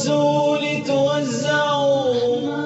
الرسول توزعوا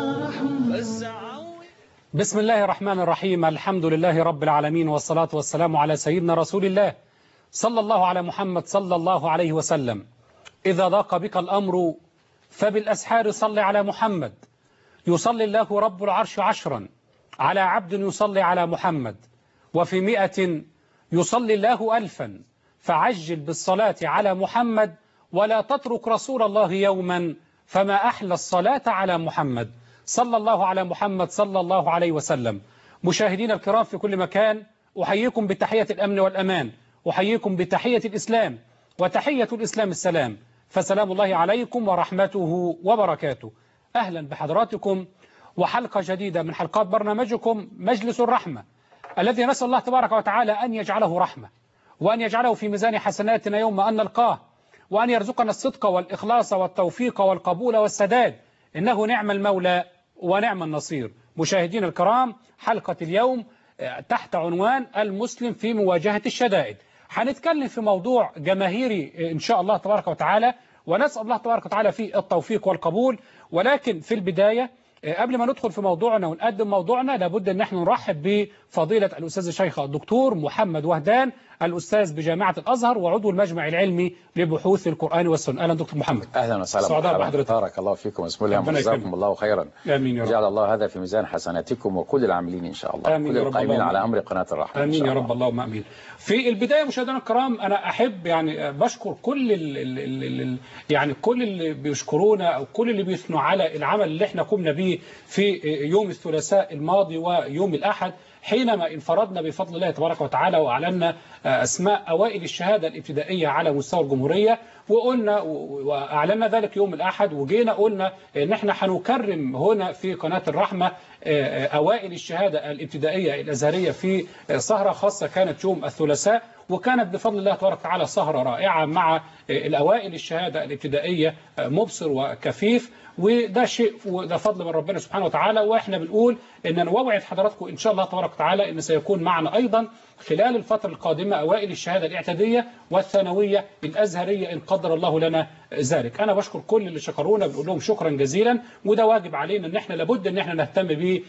فاسعوا بسم الله الرحمن الرحيم الحمد لله رب العالمين والصلاة والسلام على سيدنا رسول الله صلى الله على محمد صلى الله عليه وسلم إذا ضاق بك الأمر فبالأسحار صل على محمد يصلي الله رب العرش عشرا على عبد يصلي على محمد وفي مئة يصلي الله ألفا فعجل بالصلاة على محمد ولا تترك رسول الله يوما فما أحلى الصلاة على محمد صلى الله على محمد صلى الله عليه وسلم مشاهدين الكرام في كل مكان أحييكم بتحية الأمن والأمان أحييكم بتحية الإسلام وتحية الإسلام السلام فسلام الله عليكم ورحمته وبركاته أهلا بحضراتكم وحلقة جديدة من حلقات برنامجكم مجلس الرحمة الذي نسأل الله تبارك وتعالى أن يجعله رحمة وأن يجعله في ميزان حسناتنا يوم أن نلقاه وأن يرزقنا الصدق والإخلاص والتوفيق والقبول والسداد إنه نعم المولى ونعم النصير مشاهدين الكرام حلقة اليوم تحت عنوان المسلم في مواجهة الشدائد هنتكلم في موضوع جماهيري إن شاء الله تبارك وتعالى ونسأل الله تبارك وتعالى في التوفيق والقبول ولكن في البداية قبل ما ندخل في موضوعنا ونقدم موضوعنا لابد ان احنا نرحب بفضيلة الأستاذ الشيخ الدكتور محمد وهدان الأستاذ بجامعة الأزهر وعضو المجمع العلمي لبحوث القرآن والسنة أهلا دكتور محمد اهلا وسهلا سعداء مرحبا. بحضرتك. بارك الله فيكم بسم الله ربنا وجزاكم يكرمك. الله خيرا آمين يا رب جعل الله هذا في ميزان حسناتكم وكل العاملين ان شاء الله آمين كل يا رب القائمين اللهم على آمين. امر قناه الرحمه إن آمين شاء يا الله. رب اللهم آمين في البداية مشاهدينا الكرام أنا أحب يعني بشكر كل ال ال ال ال يعني كل اللي بيشكرونا أو كل اللي بيثنوا على العمل اللي احنا قمنا به في يوم الثلاثاء الماضي ويوم الأحد حينما انفردنا بفضل الله تبارك وتعالى وأعلنا أسماء أوائل الشهادة الابتدائية على مستوى الجمهورية وقلنا وأعلنا ذلك يوم الأحد وجينا قلنا إن احنا هنكرم هنا في قناة الرحمة أوائل الشهادة الابتدائية الأزهرية في سهرة خاصة كانت يوم الثلاثاء وكانت بفضل الله تبارك وتعالى سهرة رائعة مع الأوائل الشهادة الابتدائية مبصر وكفيف وده شيء وده فضل من ربنا سبحانه وتعالى واحنا بنقول ان نوعد حضراتكم ان شاء الله تبارك وتعالى ان سيكون معنا ايضا خلال الفترة القادمة اوائل الشهادة الاعتادية والثانوية الازهرية ان قدر الله لنا ذلك انا بشكر كل اللي شكرونا بنقول لهم شكرا جزيلا وده واجب علينا ان احنا لابد ان احنا نهتم ب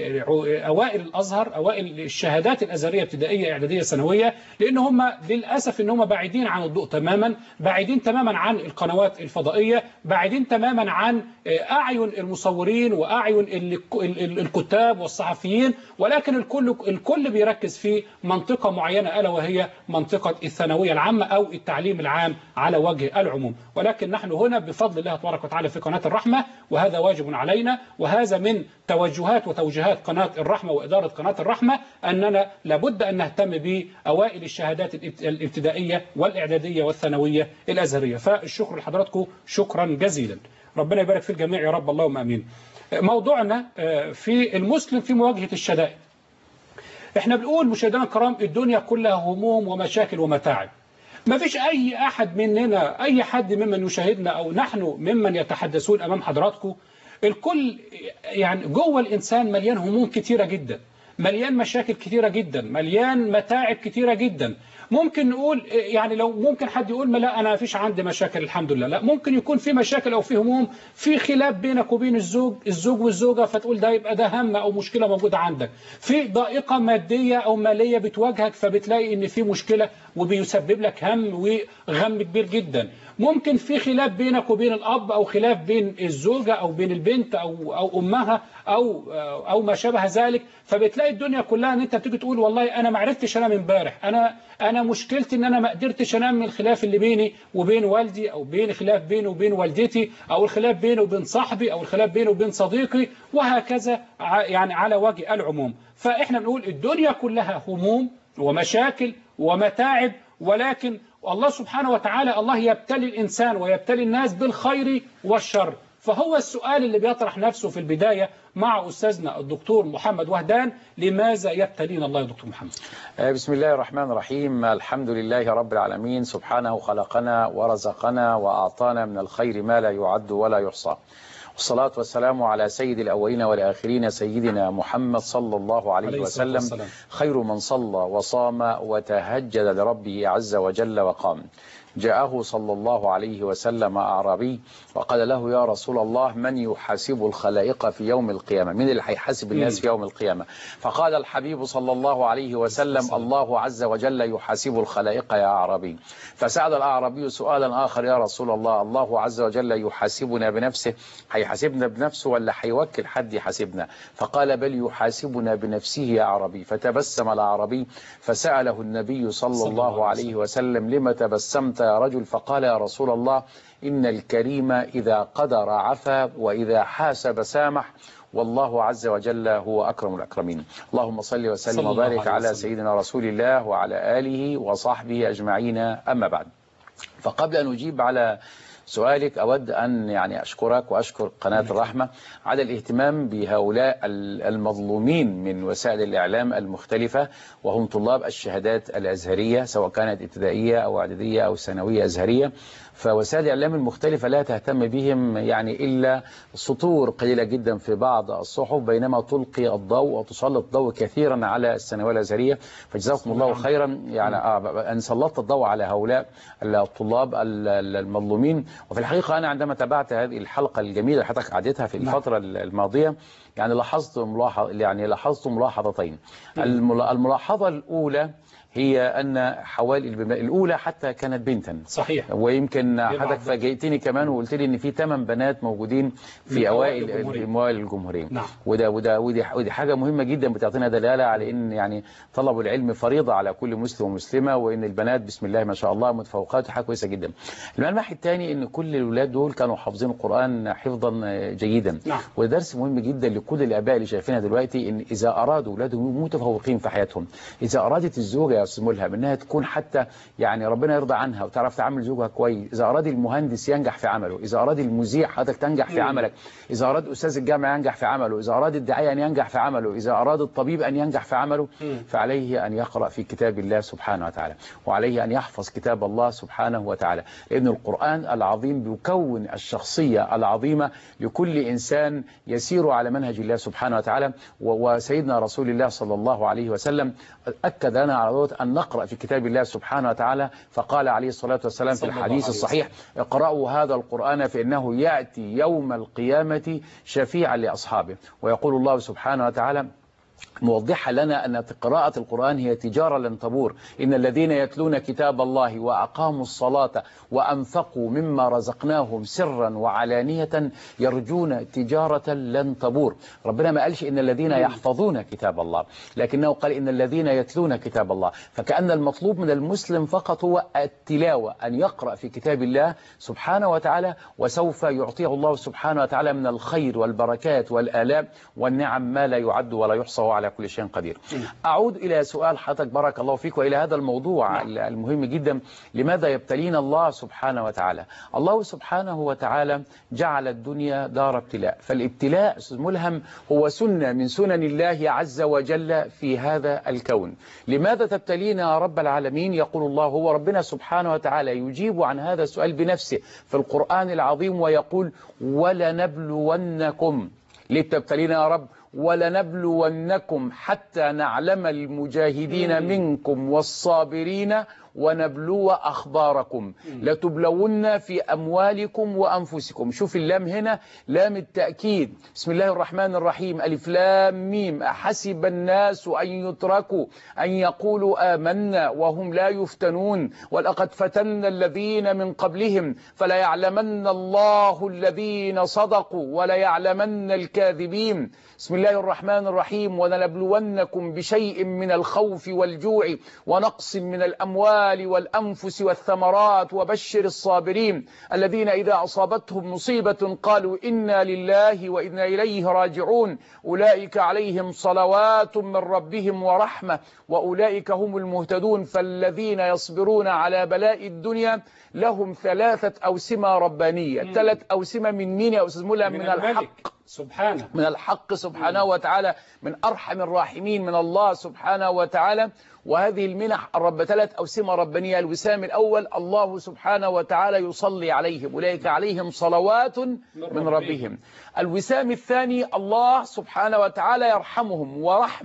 اوائل الازهر اوائل الشهادات الازهرية ابتدائية اعدادية ثانوية لان هم للاسف ان هم بعيدين عن الضوء تماما بعيدين تماما عن القنوات الفضائية بعيدين تماما عن أعين المصورين وأعين الكتاب والصحفيين ولكن الكل الكل بيركز في منطقة معينة ألا وهي منطقة الثانوية العامة أو التعليم العام على وجه العموم ولكن نحن هنا بفضل الله تبارك وتعالى في قناة الرحمة وهذا واجب علينا وهذا من توجهات وتوجيهات قناة الرحمة وإدارة قناة الرحمة أننا لابد أن نهتم بأوائل الشهادات الابتدائية والإعدادية والثانوية الأزهرية فالشكر لحضراتكم شكرا جزيلا ربنا يبارك في الجميع يا رب اللهم امين موضوعنا في المسلم في مواجهة الشدائد احنا بنقول مشاهدينا الكرام الدنيا كلها هموم ومشاكل ومتاعب ما فيش اي احد مننا اي حد ممن يشاهدنا او نحن ممن يتحدثون امام حضراتكم الكل يعني جوه الانسان مليان هموم كتيرة جدا مليان مشاكل كتيرة جدا مليان متاعب كتيرة جدا ممكن نقول يعني لو ممكن حد يقول ما لا أنا فيش عندي مشاكل الحمد لله لا ممكن يكون في مشاكل أو في هموم في خلاف بينك وبين الزوج الزوج والزوجة فتقول ده يبقى ده هم أو مشكلة موجودة عندك في ضائقة مادية أو مالية بتواجهك فبتلاقي إن في مشكلة وبيسبب لك هم وغم كبير جدا ممكن في خلاف بينك وبين الأب أو خلاف بين الزوجة أو بين البنت أو أو أمها أو أو ما شابه ذلك فبتلاقي الدنيا كلها ان انت بتيجي تقول والله انا ما عرفتش انام امبارح انا انا مشكلتي ان انا ما قدرتش انام من الخلاف اللي بيني وبين والدي او بين خلاف بيني وبين والدتي او الخلاف بيني وبين صاحبي او الخلاف بيني وبين صديقي وهكذا يعني على وجه العموم فاحنا بنقول الدنيا كلها هموم ومشاكل ومتاعب ولكن الله سبحانه وتعالى الله يبتلي الإنسان ويبتلي الناس بالخير والشر فهو السؤال اللي بيطرح نفسه في البداية مع أستاذنا الدكتور محمد وهدان لماذا يبتلينا الله يا دكتور محمد بسم الله الرحمن الرحيم الحمد لله رب العالمين سبحانه خلقنا ورزقنا وأعطانا من الخير ما لا يعد ولا يحصى والصلاة والسلام على سيد الأولين والآخرين سيدنا محمد صلى الله عليه, عليه وسلم والسلام. خير من صلى وصام وتهجد لربه عز وجل وقام جاءه صلى الله عليه وسلم أعرابي وقال له يا رسول الله من يحاسب الخلائق في يوم القيامة من اللي هيحاسب الناس في يوم القيامة فقال الحبيب صلى الله عليه وسلم الله عز وجل يحاسب الخلائق يا أعرابي فسأل الأعرابي سؤالا آخر يا رسول الله الله عز وجل يحاسبنا بنفسه هيحاسبنا بنفسه ولا هيوكل حد يحاسبنا فقال بل يحاسبنا بنفسه يا أعرابي فتبسم الأعرابي فسأله النبي صلى الله عليه وسلم لما تبسمت يا رجل فقال يا رسول الله إن الكريم إذا قدر عفا وإذا حاسب سامح والله عز وجل هو أكرم الأكرمين اللهم صل صلى وسلم الله وبارك عليه على وسلم. سيدنا رسول الله وعلى آله وصحبه أجمعين أما بعد فقبل أن أجيب على سؤالك أود أن يعني أشكرك وأشكر قناة الرحمة على الاهتمام بهؤلاء ال- المظلومين من وسائل الإعلام المختلفة وهم طلاب الشهادات الأزهرية سواء كانت ابتدائية أو إعدادية أو ثانوية أزهرية فوسائل الإعلام المختلفة لا تهتم بهم يعني إلا سطور قليلة جدا في بعض الصحف بينما تلقي الضوء وتسلط الضوء كثيرا على الثانوية الأزهرية فجزاكم الله خيرا يعني آه أن سلطت الضوء على هؤلاء الطلاب ال- ال- المظلومين وفي الحقيقة أنا عندما تابعت هذه الحلقة الجميلة اللي حضرتك عدتها في نعم. الفترة الماضية يعني لاحظت ملاحظ يعني لاحظت ملاحظتين الملا- الملاحظة الأولى هي أن حوالي الأولى حتى كانت بنتا صحيح ويمكن بعض- حضرتك فاجئتني كمان وقلت لي ان في ثمان بنات موجودين من في أوائل اوائل الجمهورية. في اوائل الجمهوريه نعم. وده وده ودي ودي حاجه مهمه جدا بتعطينا دلاله على ان يعني طلب العلم فريضه على كل مسلم ومسلمه وان البنات بسم الله ما شاء الله متفوقات حاجه كويسه جدا. الملمح الثاني ان كل الاولاد دول كانوا حافظين القران حفظا جيدا نعم. وده درس مهم جدا لكل الاباء اللي شايفينها دلوقتي ان اذا ارادوا اولادهم متفوقين في حياتهم اذا ارادت الزوجه يا استاذ ملهم انها تكون حتى يعني ربنا يرضى عنها وتعرف تعامل زوجها كويس اذا اراد المهندس ينجح في عمله اذا اراد المذيع حضرتك تنجح في مم. عملك اذا اراد استاذ الجامعه ينجح في عمله اذا اراد الداعيه ان ينجح في عمله اذا اراد الطبيب ان ينجح في عمله مم. فعليه ان يقرا في كتاب الله سبحانه وتعالى وعليه ان يحفظ كتاب الله سبحانه وتعالى لان القران العظيم بيكون الشخصيه العظيمه لكل انسان يسير على منهج الله سبحانه وتعالى و- وسيدنا رسول الله صلى الله عليه وسلم اكد لنا على ضروره ان نقرا في كتاب الله سبحانه وتعالى فقال عليه الصلاه والسلام في صلى الله الحديث عليه الصحيح اقرأوا هذا القرآن فإنه يأتي يوم القيامة شفيعا لأصحابه ويقول الله سبحانه وتعالى موضحة لنا أن قراءة القرآن هي تجارة لن تبور إن الذين يتلون كتاب الله وأقاموا الصلاة وأنفقوا مما رزقناهم سرا وعلانية يرجون تجارة لن تبور ربنا ما قالش إن الذين يحفظون كتاب الله لكنه قال إن الذين يتلون كتاب الله فكأن المطلوب من المسلم فقط هو التلاوة أن يقرأ في كتاب الله سبحانه وتعالى وسوف يعطيه الله سبحانه وتعالى من الخير والبركات والآلاء والنعم ما لا يعد ولا يحصى وهو على كل شيء قدير أعود إلى سؤال حضرتك بارك الله فيك وإلى هذا الموضوع المهم جدا لماذا يبتلينا الله سبحانه وتعالى الله سبحانه وتعالى جعل الدنيا دار ابتلاء فالابتلاء أستاذ ملهم هو سنة من سنن الله عز وجل في هذا الكون لماذا تبتلينا يا رب العالمين يقول الله هو ربنا سبحانه وتعالى يجيب عن هذا السؤال بنفسه في القرآن العظيم ويقول ولنبلونكم ليه بتبتلينا يا رب ولنبلونكم حتى نعلم المجاهدين منكم والصابرين ونبلو أخباركم لتبلون في أموالكم وأنفسكم شوف اللام هنا لام التأكيد بسم الله الرحمن الرحيم ألف لام ميم أحسب الناس أن يتركوا أن يقولوا آمنا وهم لا يفتنون ولقد فتنا الذين من قبلهم فلا يعلمن الله الذين صدقوا ولا يعلمن الكاذبين بسم الله الرحمن الرحيم ولنبلونكم بشيء من الخوف والجوع ونقص من الأموال والأنفس والثمرات وبشر الصابرين الذين إذا أصابتهم مصيبة قالوا إنا لله وإنا إليه راجعون أولئك عليهم صلوات من ربهم ورحمة وأولئك هم المهتدون فالذين يصبرون على بلاء الدنيا لهم ثلاثة أوسمة ربانية ثلاث أوسمة من مين يا أستاذ ملا من, من الحق الملك سبحانه من الحق سبحانه وتعالى من أرحم الراحمين من الله سبحانه وتعالى وهذه المنح الرب ثلاث أوسمة ربانية الوسام الأول الله سبحانه وتعالى يصلي عليهم أولئك عليهم صلوات من ربهم الوسام الثاني الله سبحانه وتعالى يرحمهم ورحمة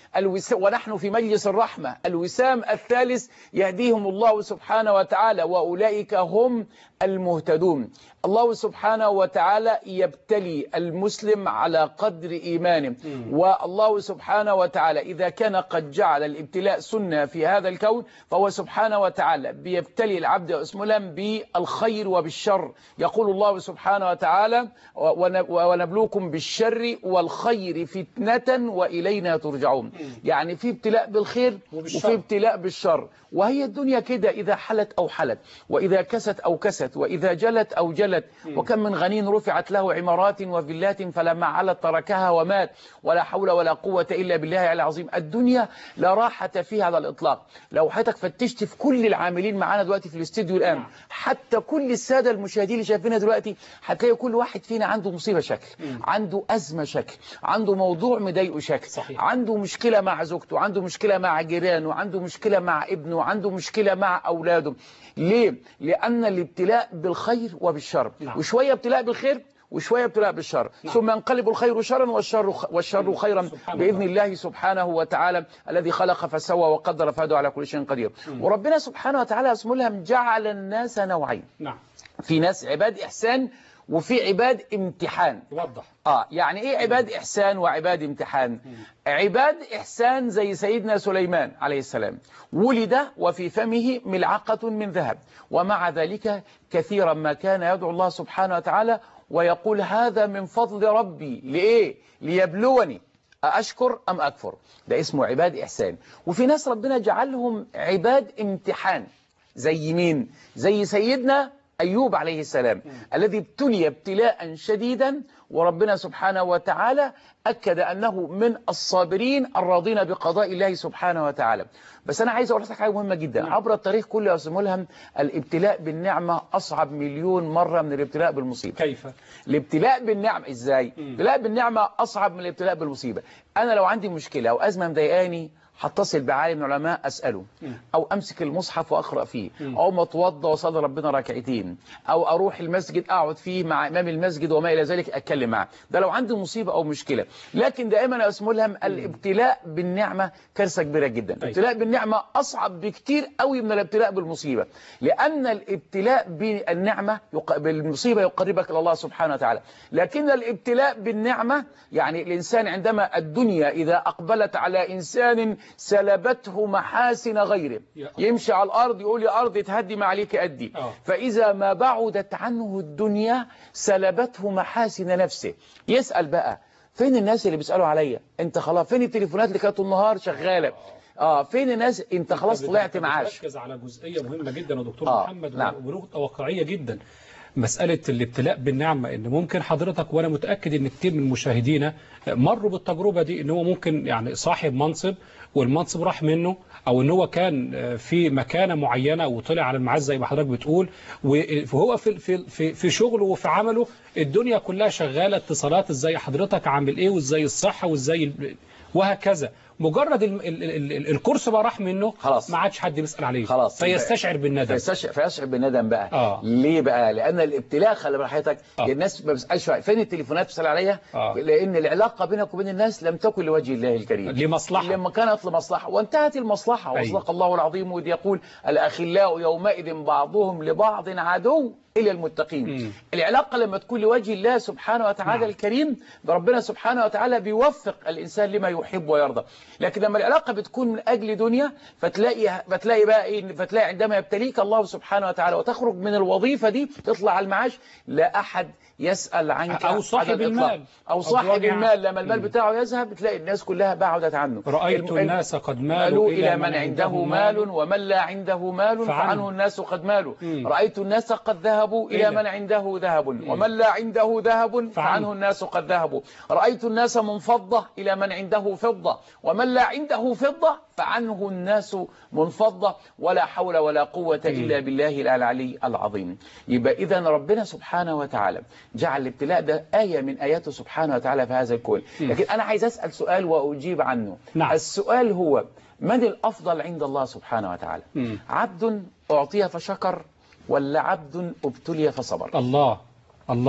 الوس... ونحن في مجلس الرحمة الوسام الثالث يهديهم الله سبحانه وتعالى وأولئك هم المهتدون الله سبحانه وتعالى يبتلي المسلم على قدر إيمانه والله سبحانه وتعالى إذا كان قد جعل الابتلاء سنة في هذا الكون فهو سبحانه وتعالى بيبتلي العبد اسمه بالخير وبالشر يقول الله سبحانه وتعالى ون- ونبلوكم بالشر والخير فتنة وإلينا ترجعون يعني في ابتلاء بالخير وبالشر. وفي ابتلاء بالشر وهي الدنيا كده إذا حلت أو حلت وإذا كست أو كست وإذا جلت أو جلت وكم من غنين رفعت له عمارات وفيلات فلما علت تركها ومات ولا حول ولا قوة إلا بالله العظيم الدنيا لا راحة فيها على الإطلاق لو حضرتك فتشت في كل العاملين معانا دلوقتي في الاستديو الآن حتى كل السادة المشاهدين اللي شايفينها دلوقتي هتلاقي كل واحد فينا عنده مصيبة شكل عنده أزمة شكل عنده موضوع مضايقه شكل صحيح. عنده مشكلة مع زوجته عنده مشكلة مع جيرانه عنده مشكلة مع ابنه عنده مشكلة مع أولاده ليه؟ لأن الابتلاء بالخير وبالشر نعم. وشوية ابتلاء بالخير وشوية ابتلاء بالشر نعم. ثم ينقلب الخير شرا والشر والشر خيرا سبحان بإذن الله. الله سبحانه وتعالى الذي خلق فسوى وقدر فهدى على كل شيء قدير وربنا سبحانه وتعالى اسمه لهم جعل الناس نوعين نعم في ناس عباد إحسان وفي عباد امتحان وضح آه يعني إيه عباد إحسان وعباد امتحان عباد إحسان زي سيدنا سليمان عليه السلام ولد وفي فمه ملعقة من ذهب ومع ذلك كثيرا ما كان يدعو الله سبحانه وتعالى ويقول هذا من فضل ربي لإيه ليبلوني أشكر أم أكفر ده اسمه عباد إحسان وفي ناس ربنا جعلهم عباد امتحان زي مين زي سيدنا أيوب عليه السلام الذي ابتلي ابتلاء شديدا وربنا سبحانه وتعالى أكد أنه من الصابرين الراضين بقضاء الله سبحانه وتعالى بس أنا عايز أقول لك حاجة مهمة جدا عبر التاريخ كله يا أستاذ ملهم الابتلاء بالنعمة أصعب مليون مرة من الابتلاء بالمصيبة كيف الابتلاء بالنعمة ازاي الابتلاء بالنعمة اصعب من الابتلاء بالمصيبة انا لو عندي مشكلة او ازمة مضايقاني هتصل بعالم من العلماء اساله او امسك المصحف واقرا فيه او ما اتوضى واصلي ربنا ركعتين او اروح المسجد اقعد فيه مع امام المسجد وما الى ذلك اتكلم معاه ده لو عندي مصيبه او مشكله لكن دائما يا اسمه لهم الابتلاء بالنعمه كارثه كبيره جدا الابتلاء بالنعمه اصعب بكتير قوي من الابتلاء بالمصيبه لان الابتلاء بالنعمه يق... بالمصيبه يقربك الى الله سبحانه وتعالى لكن الابتلاء بالنعمه يعني الانسان عندما الدنيا اذا اقبلت على انسان سلبته محاسن غيره يا يمشي على الارض يقول يا ارض تهدي ما عليك ادي آه. فاذا ما بعدت عنه الدنيا سلبته محاسن نفسه يسال بقى فين الناس اللي بيسالوا عليا انت خلاص فين التليفونات اللي كانت طول النهار شغاله اه فين الناس انت خلاص بت- طلعت معاش بتركز على جزئيه مهمه جدا يا دكتور آه، محمد نعم. ونقطه واقعيه جدا مسألة الابتلاء بالنعمة ان ممكن حضرتك وانا متأكد ان كتير من مشاهدينا مروا بالتجربة دي ان هو ممكن يعني صاحب منصب والمنصب راح منه او ان هو كان في مكانة معينة وطلع على المعاش زي ما حضرتك بتقول وهو في في في في شغله وفي عمله الدنيا كلها شغالة اتصالات ازاي حضرتك عامل ايه وازاي الصحة وازاي ال- وهكذا مجرد ال- ال- ال- ال- الكورس ما راح منه خلاص. ما عادش حد بيسأل عليه خلاص. فيستشعر بالندم فيستشعر, فيشعر بالندم بقى آه. ليه بقى لان الابتلاء خلي بال حضرتك آه. الناس ما بتسالش فين التليفونات بتسال عليا آه. لان العلاقه بينك وبين الناس لم تكن لوجه الله الكريم لمصلحة. لما كانت لمصلحه وانتهت المصلحه أيوة. وصدق الله العظيم وإذ يقول الاخلاء يومئذ بعضهم لبعض عدو إلى المتقين مم. العلاقة لما تكون لوجه الله سبحانه وتعالى نعم. الكريم ربنا سبحانه وتعالى بيوفق الإنسان لما يحب ويرضى لكن لما العلاقة بتكون من أجل دنيا فتلاقي فتلاقي بقى إيه فتلاقي عندما يبتليك الله سبحانه وتعالى وتخرج من الوظيفة دي تطلع على المعاش لا أحد يسأل عنك أو صاحب على الإطلاق. المال. أو صاحب أو المال لما المال مم. بتاعه يذهب بتلاقي الناس كلها بعدت عنه رأيت الم- الناس قد مالوا مالوا إلى من عنده مال ومن لا عنده مال فعنه. فعنه الناس قد مالوا مم. رأيت الناس قد ذهبوا إلى إلى. من عنده ذهب ومن لا عنده ذهب فعنه الناس قد ذهبوا رأيت الناس منفضة إلى من عنده فضة ومن لا عنده فضة فعنه الناس منفضة ولا حول ولا قوة إلا بالله العلي العظيم يبقى إذا ربنا سبحانه وتعالى جعل الابتلاء ده آية من آياته سبحانه وتعالى في هذا الكون لكن أنا عايز أسأل سؤال وأجيب عنه نعم. السؤال هو من الأفضل عند الله سبحانه وتعالى مم. عبد أعطي فشكر ولا عبد ابتلي فصبر الله الله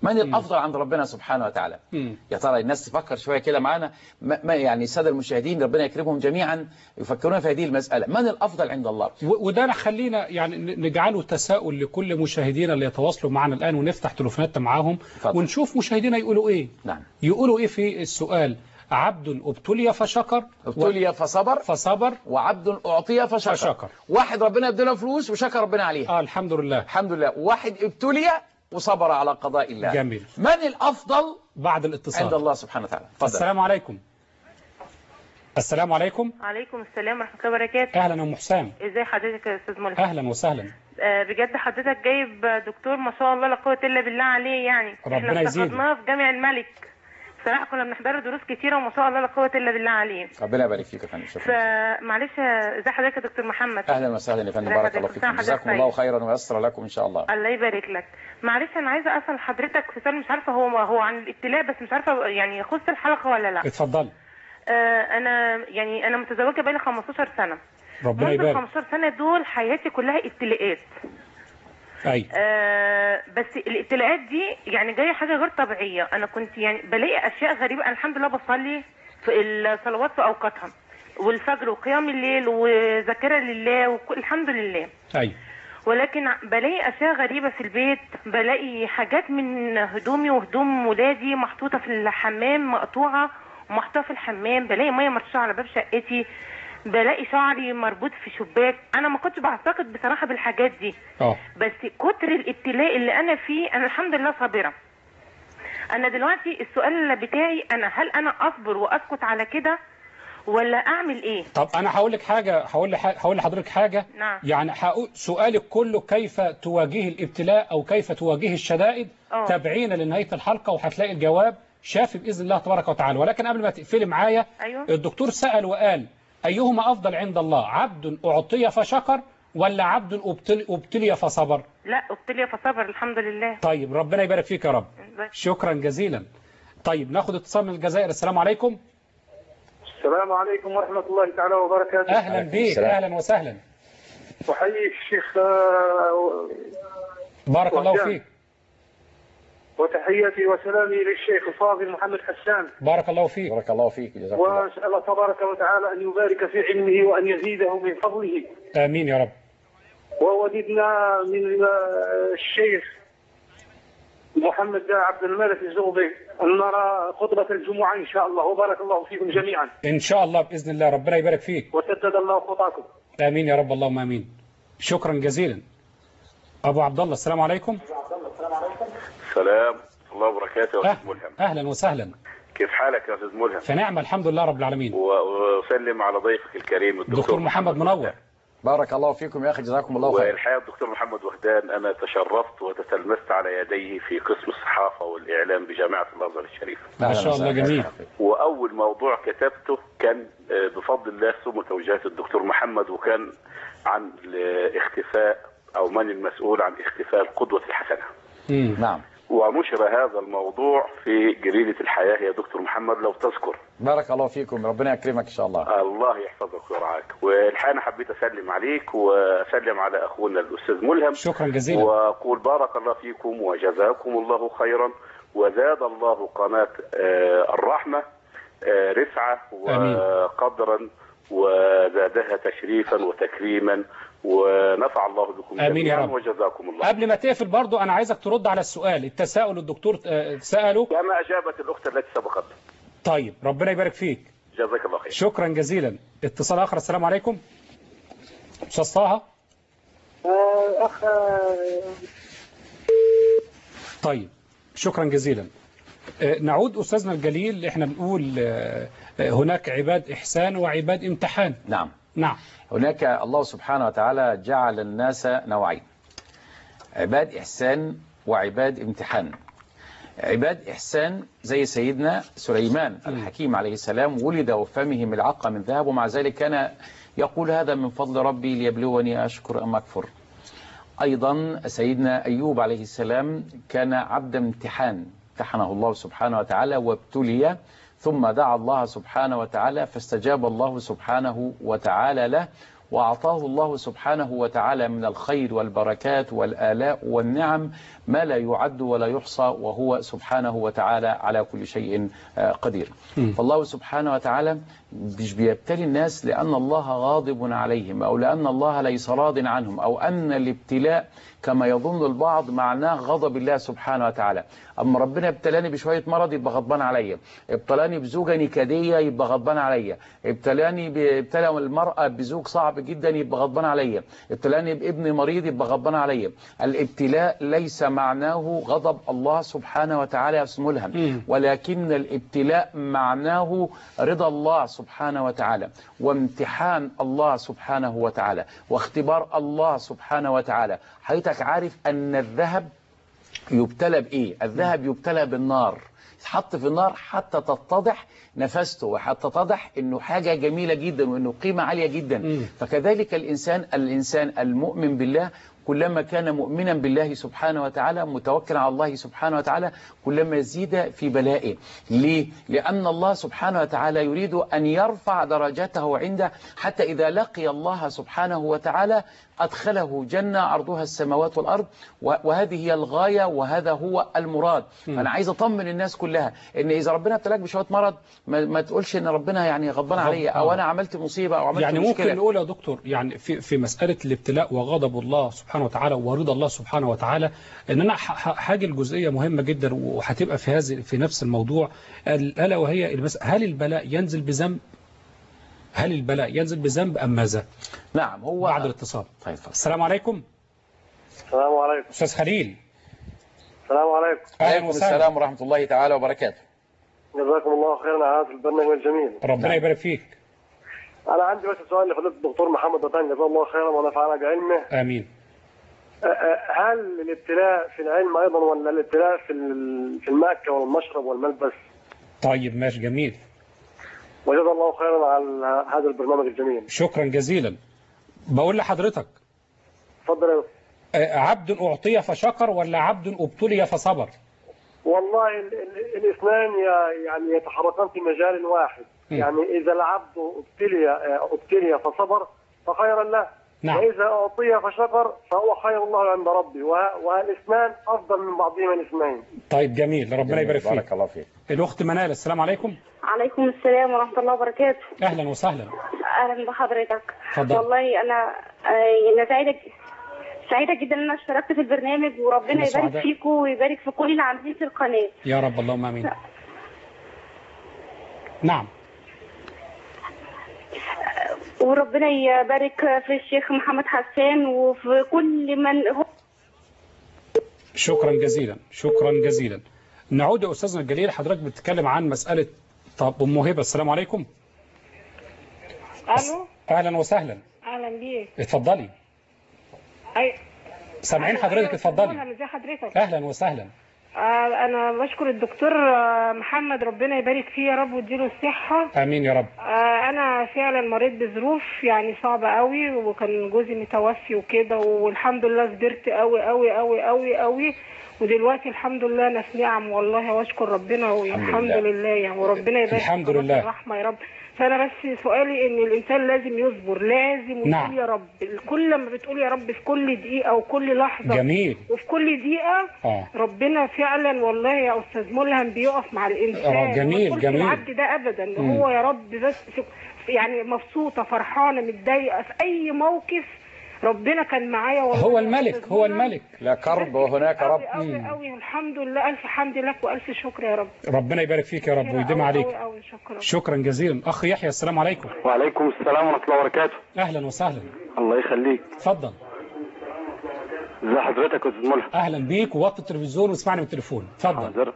من الأفضل عند ربنا سبحانه وتعالى مم. يا ترى الناس تفكر شوية كده معانا ما ما- يعني السادة المشاهدين ربنا يكرمهم جميعا يفكرون في هذه المسألة من الأفضل عند الله و- وده خلينا يعني ن- نجعله تساؤل لكل مشاهدينا اللي يتواصلوا معنا الآن ونفتح تليفوناتنا معاهم اتفضل. ونشوف مشاهدينا يقولوا إيه نعم يقولوا إيه في السؤال عبد ابتلي فشكر ابتلي فصبر فصبر وعبد أعطي فشكر فشكر. واحد ربنا اداله فلوس وشكر ربنا عليها آه الحمد لله الحمد لله واحد ابتلي وصبر على قضاء الله جميل. من الأفضل بعد الاتصال عند الله سبحانه وتعالى تفضل السلام عليكم السلام عليكم عليكم السلام ورحمة الله وبركاته أهلا أم حسام ازي حضرتك يا استاذ ملهم أهلا وسهلا آه بجد حضرتك جايب دكتور ما شاء الله لا قوة الا بالله عليه يعني ربنا احنا يزيده. افتقدناه في جامع الملك بصراحة كنا بنحضر دروس كتيرة وما شاء الله لا قوة الا بالله عليه ربنا يبارك فيك يا فندم شكرا فمعلش آه، ازي حضرتك يا دكتور محمد اهلا وسهلا يا فندم ازي بارك الله حضرتك؟ فيكم حضرتك جزاكم طيب. الله خيرا ويسر لكم ان شاء الله الله يبارك لك معلش انا عايزة اسأل حضرتك في سؤال مش عارفة هو هو عن الابتلاء بس مش عارفة يعني يخص الحلقة ولا لا اتفضل آه انا يعني انا متزوجة بقالي 15 سنة ربنا منذ ال يبارك 15 سنة دول حياتي كلها ابتلاءات أي آه بس الابتلاءات دي يعني جايه حاجه غير طبيعيه انا كنت يعني بلاقي اشياء غريبه أنا الحمد لله بصلي في الصلوات في اوقاتها والفجر وقيام الليل وذاكره لله وكل الحمد لله أي ولكن بلاقي اشياء غريبه في البيت بلاقي حاجات من هدومي وهدوم ولادي محطوطه في الحمام مقطوعه ومحطوطه في الحمام بلاقي ميه مرشوشه على باب شقتي بلاقي شعري مربوط في شباك انا ما كنتش بعتقد بصراحه بالحاجات دي اه بس كتر الابتلاء اللي انا فيه انا الحمد لله صابره انا دلوقتي السؤال بتاعي انا هل انا اصبر واسكت على كده ولا اعمل ايه طب انا هقول لك حاجه هقول لح- هقول لحضرتك حاجه نعم. يعني هقول سؤالك كله كيف تواجهي الابتلاء او كيف تواجهي الشدائد آه. تابعينا لنهايه الحلقه وهتلاقي الجواب شافي باذن الله تبارك وتعالى ولكن قبل ما تقفلي معايا أيوه. الدكتور سال وقال ايهما افضل عند الله عبد اعطي فشكر ولا عبد ابتلي, ابتلي فصبر لا ابتلي فصبر الحمد لله طيب ربنا يبارك فيك يا رب شكرا جزيلا طيب ناخد اتصال من الجزائر السلام عليكم السلام عليكم ورحمة الله تعالى وبركاته اهلا عليكم بيك السلام. اهلا وسهلا أحييك الشيخ آه، بارك الله وهشام. فيك وتحياتي وسلامي للشيخ الفاضل محمد حسان بارك الله فيك بارك الله فيك جزاكم الله وأسأل الله تبارك وتعالى أن يبارك في علمه وأن يزيده من فضله امين يا رب ووددنا من آه، الشيخ محمد عبد الملك الزغبي أن نرى خطبة الجمعة إن شاء الله وبارك الله فيكم جميعا ان شاء الله باذن الله ربنا يبارك فيك وسدد الله خطاكم امين يا رب اللهم امين شكرا جزيلا ابو عبد الله السلام عليكم السلام الله وبركاته يا أه. استاذ ملهم اهلا وسهلا كيف حالك يا استاذ ملهم فنعم الحمد لله رب العالمين و- واسلم على ضيفك الكريم الدكتور دكتور محمد منور بارك الله فيكم يا اخي جزاكم الله خير والحقيقه الدكتور محمد وهدان انا تشرفت وتتلمذت على يديه في قسم الصحافه والاعلام بجامعه الازهر الشريف ما أهلاً شاء الله وسهلاً. جميل واول موضوع كتبته كان آه، بفضل الله ثم توجيهات الدكتور محمد وكان عن اختفاء او من المسؤول عن اختفاء القدوه الحسنه مم. نعم ونشر هذا الموضوع في جريده الحياه يا دكتور محمد لو تذكر بارك الله فيكم ربنا يكرمك ان شاء الله الله يحفظك ويرعاك والحقيقه انا حبيت اسلم عليك واسلم على اخونا الاستاذ ملهم شكرا جزيلا واقول بارك الله فيكم وجزاكم الله خيرا وزاد الله قناه آه، الرحمه آه، رفعه آمين. وقدرا وزادها تشريفا وتكريما ونفع الله بكم آمين يا جميعا رب. وجزاكم الله قبل ما تقفل برضو انا عايزك ترد على السؤال التساؤل الدكتور آه، ساله كما اجابت الاخت التي سبقت طيب ربنا يبارك فيك جزاك الله خير شكرا جزيلا اتصال اخر السلام عليكم استاذ طه أخ طيب شكرا جزيلا آه، نعود أستاذنا الجليل احنا بنقول آه، آه، هناك عباد إحسان وعباد امتحان نعم نعم هناك الله سبحانه وتعالى جعل الناس نوعين عباد إحسان وعباد امتحان عباد إحسان زي سيدنا سليمان الحكيم عليه السلام ولد وفمه ملعقة من ذهب ومع ذلك كان يقول هذا من فضل ربي ليبلوني أشكر أم أكفر أيضا سيدنا أيوب عليه السلام كان عبد امتحان امتحنه الله سبحانه وتعالى وابتلي ثم دعا الله سبحانه وتعالى فاستجاب الله سبحانه وتعالى له وأعطاه الله سبحانه وتعالى من الخير والبركات والآلاء والنعم ما لا يعد ولا يحصى وهو سبحانه وتعالى على كل شيء آه، قدير فالله سبحانه وتعالى مش بيبتلي الناس لأن الله غاضب عليهم أو لأن الله ليس راض عنهم أو أن الابتلاء كما يظن البعض معناه غضب الله سبحانه وتعالى أما ربنا ابتلاني بشوية مرض يبقى غضبان عليا ابتلاني بزوجة نكدية يبقى غضبان عليا ابتلاني ب- ابتلى المرأة بزوج صعب جدا يبقى غضبان عليا ابتلاني بابن مريض يبقى غضبان عليا الابتلاء ليس معناه غضب الله سبحانه وتعالى يا أستاذ ملهم ولكن الابتلاء معناه رضا الله سبحانه وتعالى وامتحان الله سبحانه وتعالى واختبار الله سبحانه وتعالى حضرتك عارف أن الذهب يبتلى بإيه الذهب يبتلى بالنار يتحط في النار حتى تتضح نفسته وحتى تتضح انه حاجة جميلة جدا وانه قيمة عالية جدا فكذلك الانسان الانسان المؤمن بالله كلما كان مؤمنا بالله سبحانه وتعالى متوكلا على الله سبحانه وتعالى كلما يزيد في بلائه ليه؟ لأن الله سبحانه وتعالى يريد أن يرفع درجته عنده حتى إذا لقي الله سبحانه وتعالى أدخله جنة عرضها السماوات والأرض و- وهذه هي الغاية وهذا هو المراد فأنا عايز أطمن الناس كلها إن إذا ربنا ابتلاك بشوية مرض ما, ما تقولش إن ربنا يعني غضبان عليا أو أنا عملت مصيبة أو عملت يعني مشكلة ممكن نقول يا دكتور يعني في في مسألة الابتلاء وغضب الله سبحانه وتعالى ورضا الله سبحانه وتعالى ان انا ح- ح- حاجة الجزئية مهمة جدا وهتبقى في هذه في نفس الموضوع ال- الا وهي المس- هل البلاء ينزل بذنب هل البلاء ينزل بذنب ام ماذا نعم هو بعد الاتصال طيب اتفضل. السلام عليكم السلام عليكم استاذ خليل السلام عليكم اهلا عليكم وسهلا السلام ورحمة الله تعالى وبركاته جزاكم الله خيرا على هذا البرنامج الجميل ربنا يبارك فيك انا عندي بس سؤال لفضيله الدكتور محمد بطان جزاه الله خيرا ونفعنا بعلمه امين أ- أ- هل الابتلاء في العلم ايضا ولا الابتلاء في ال- في المأكل والمشرب والملبس طيب ماشي جميل وجزا الله خيرا على هذا البرنامج الجميل شكرا جزيلا بقول لحضرتك تفضل يا دكتور. آه، عبد أعطي فشكر ولا عبد ابتلي فصبر والله ال- ال- الاثنان ي- يعني يتحركان في مجال واحد م. يعني اذا العبد ابتلي ابتلي فصبر فخيرا له نعم. واذا اعطي فشكر فهو خير الله عند ربي وه- والاثنان افضل من بعضهما الاثنين طيب جميل ربنا يبارك فيك بارك الله فيك الأخت منال السلام عليكم عليكم السلام ورحمة الله وبركاته أهلا وسهلا أهلا بحضرتك اتفضل. والله أنا آه، أنا سعيدة سعيدة جدا إن أنا اشتركت في البرنامج وربنا احنا يبارك سعداء. فيكم ويبارك في كل اللي عاملين في القناة يا رب اللهم آمين نعم وربنا يبارك في الشيخ محمد حسان وفي كل من هو شكرا جزيلا شكرا جزيلا نعود يا أستاذنا الجليل حضرتك بتتكلم عن مسألة طب أم هبة السلام عليكم الو أهلا وسهلا اهلا بيك اتفضلي اي سامعين حضرتك اتفضلي اهلا ازي حضرتك أهلا وسهلا آه انا بشكر الدكتور آه، محمد ربنا يبارك فيه يا رب ويديله الصحه آمين يا رب آه انا فعلا مريت بظروف يعني صعبه قوي وكان جوزي متوفي وكده والحمد لله صبرت قوي قوي قوي قوي قوي ودلوقتي الحمد لله انا في نعم والله واشكر ربنا والحمد لله. لله يعني وربنا يبارك الحمد في لله. الرحمه يا رب فانا بس سؤالي ان الانسان لازم يصبر لازم يقول نعم. يا رب كل ما بتقول يا رب في كل دقيقه وكل لحظه جميل وفي كل دقيقة آه. ربنا فعلا والله يا أستاذ ملهم بيقف مع الإنسان آه، جميل، ما تقولش جميل. العبد ده أبدا إن هو يا رب بس يعني مبسوطة فرحانة متضايقة في أي موقف ربنا كان معايا والله هو يا الملك أستاذ هو ملهم. الملك لا كرب وهناك رب أوي أوي أوي الحمد لله ألف حمد لك وألف شكر يا رب ربنا يبارك فيك يا رب ويديم أوي عليك أوي أوي شكرا شكرا جزيلا أخ يحيى السلام عليكم وعليكم السلام ورحمه الله وبركاته أهلا وسهلا الله يخليك اتفضل ازي حضرتك يا استاذ ملهم أهلا بيك ووطي التلفزيون واسمعني من التليفون اتفضل حاضر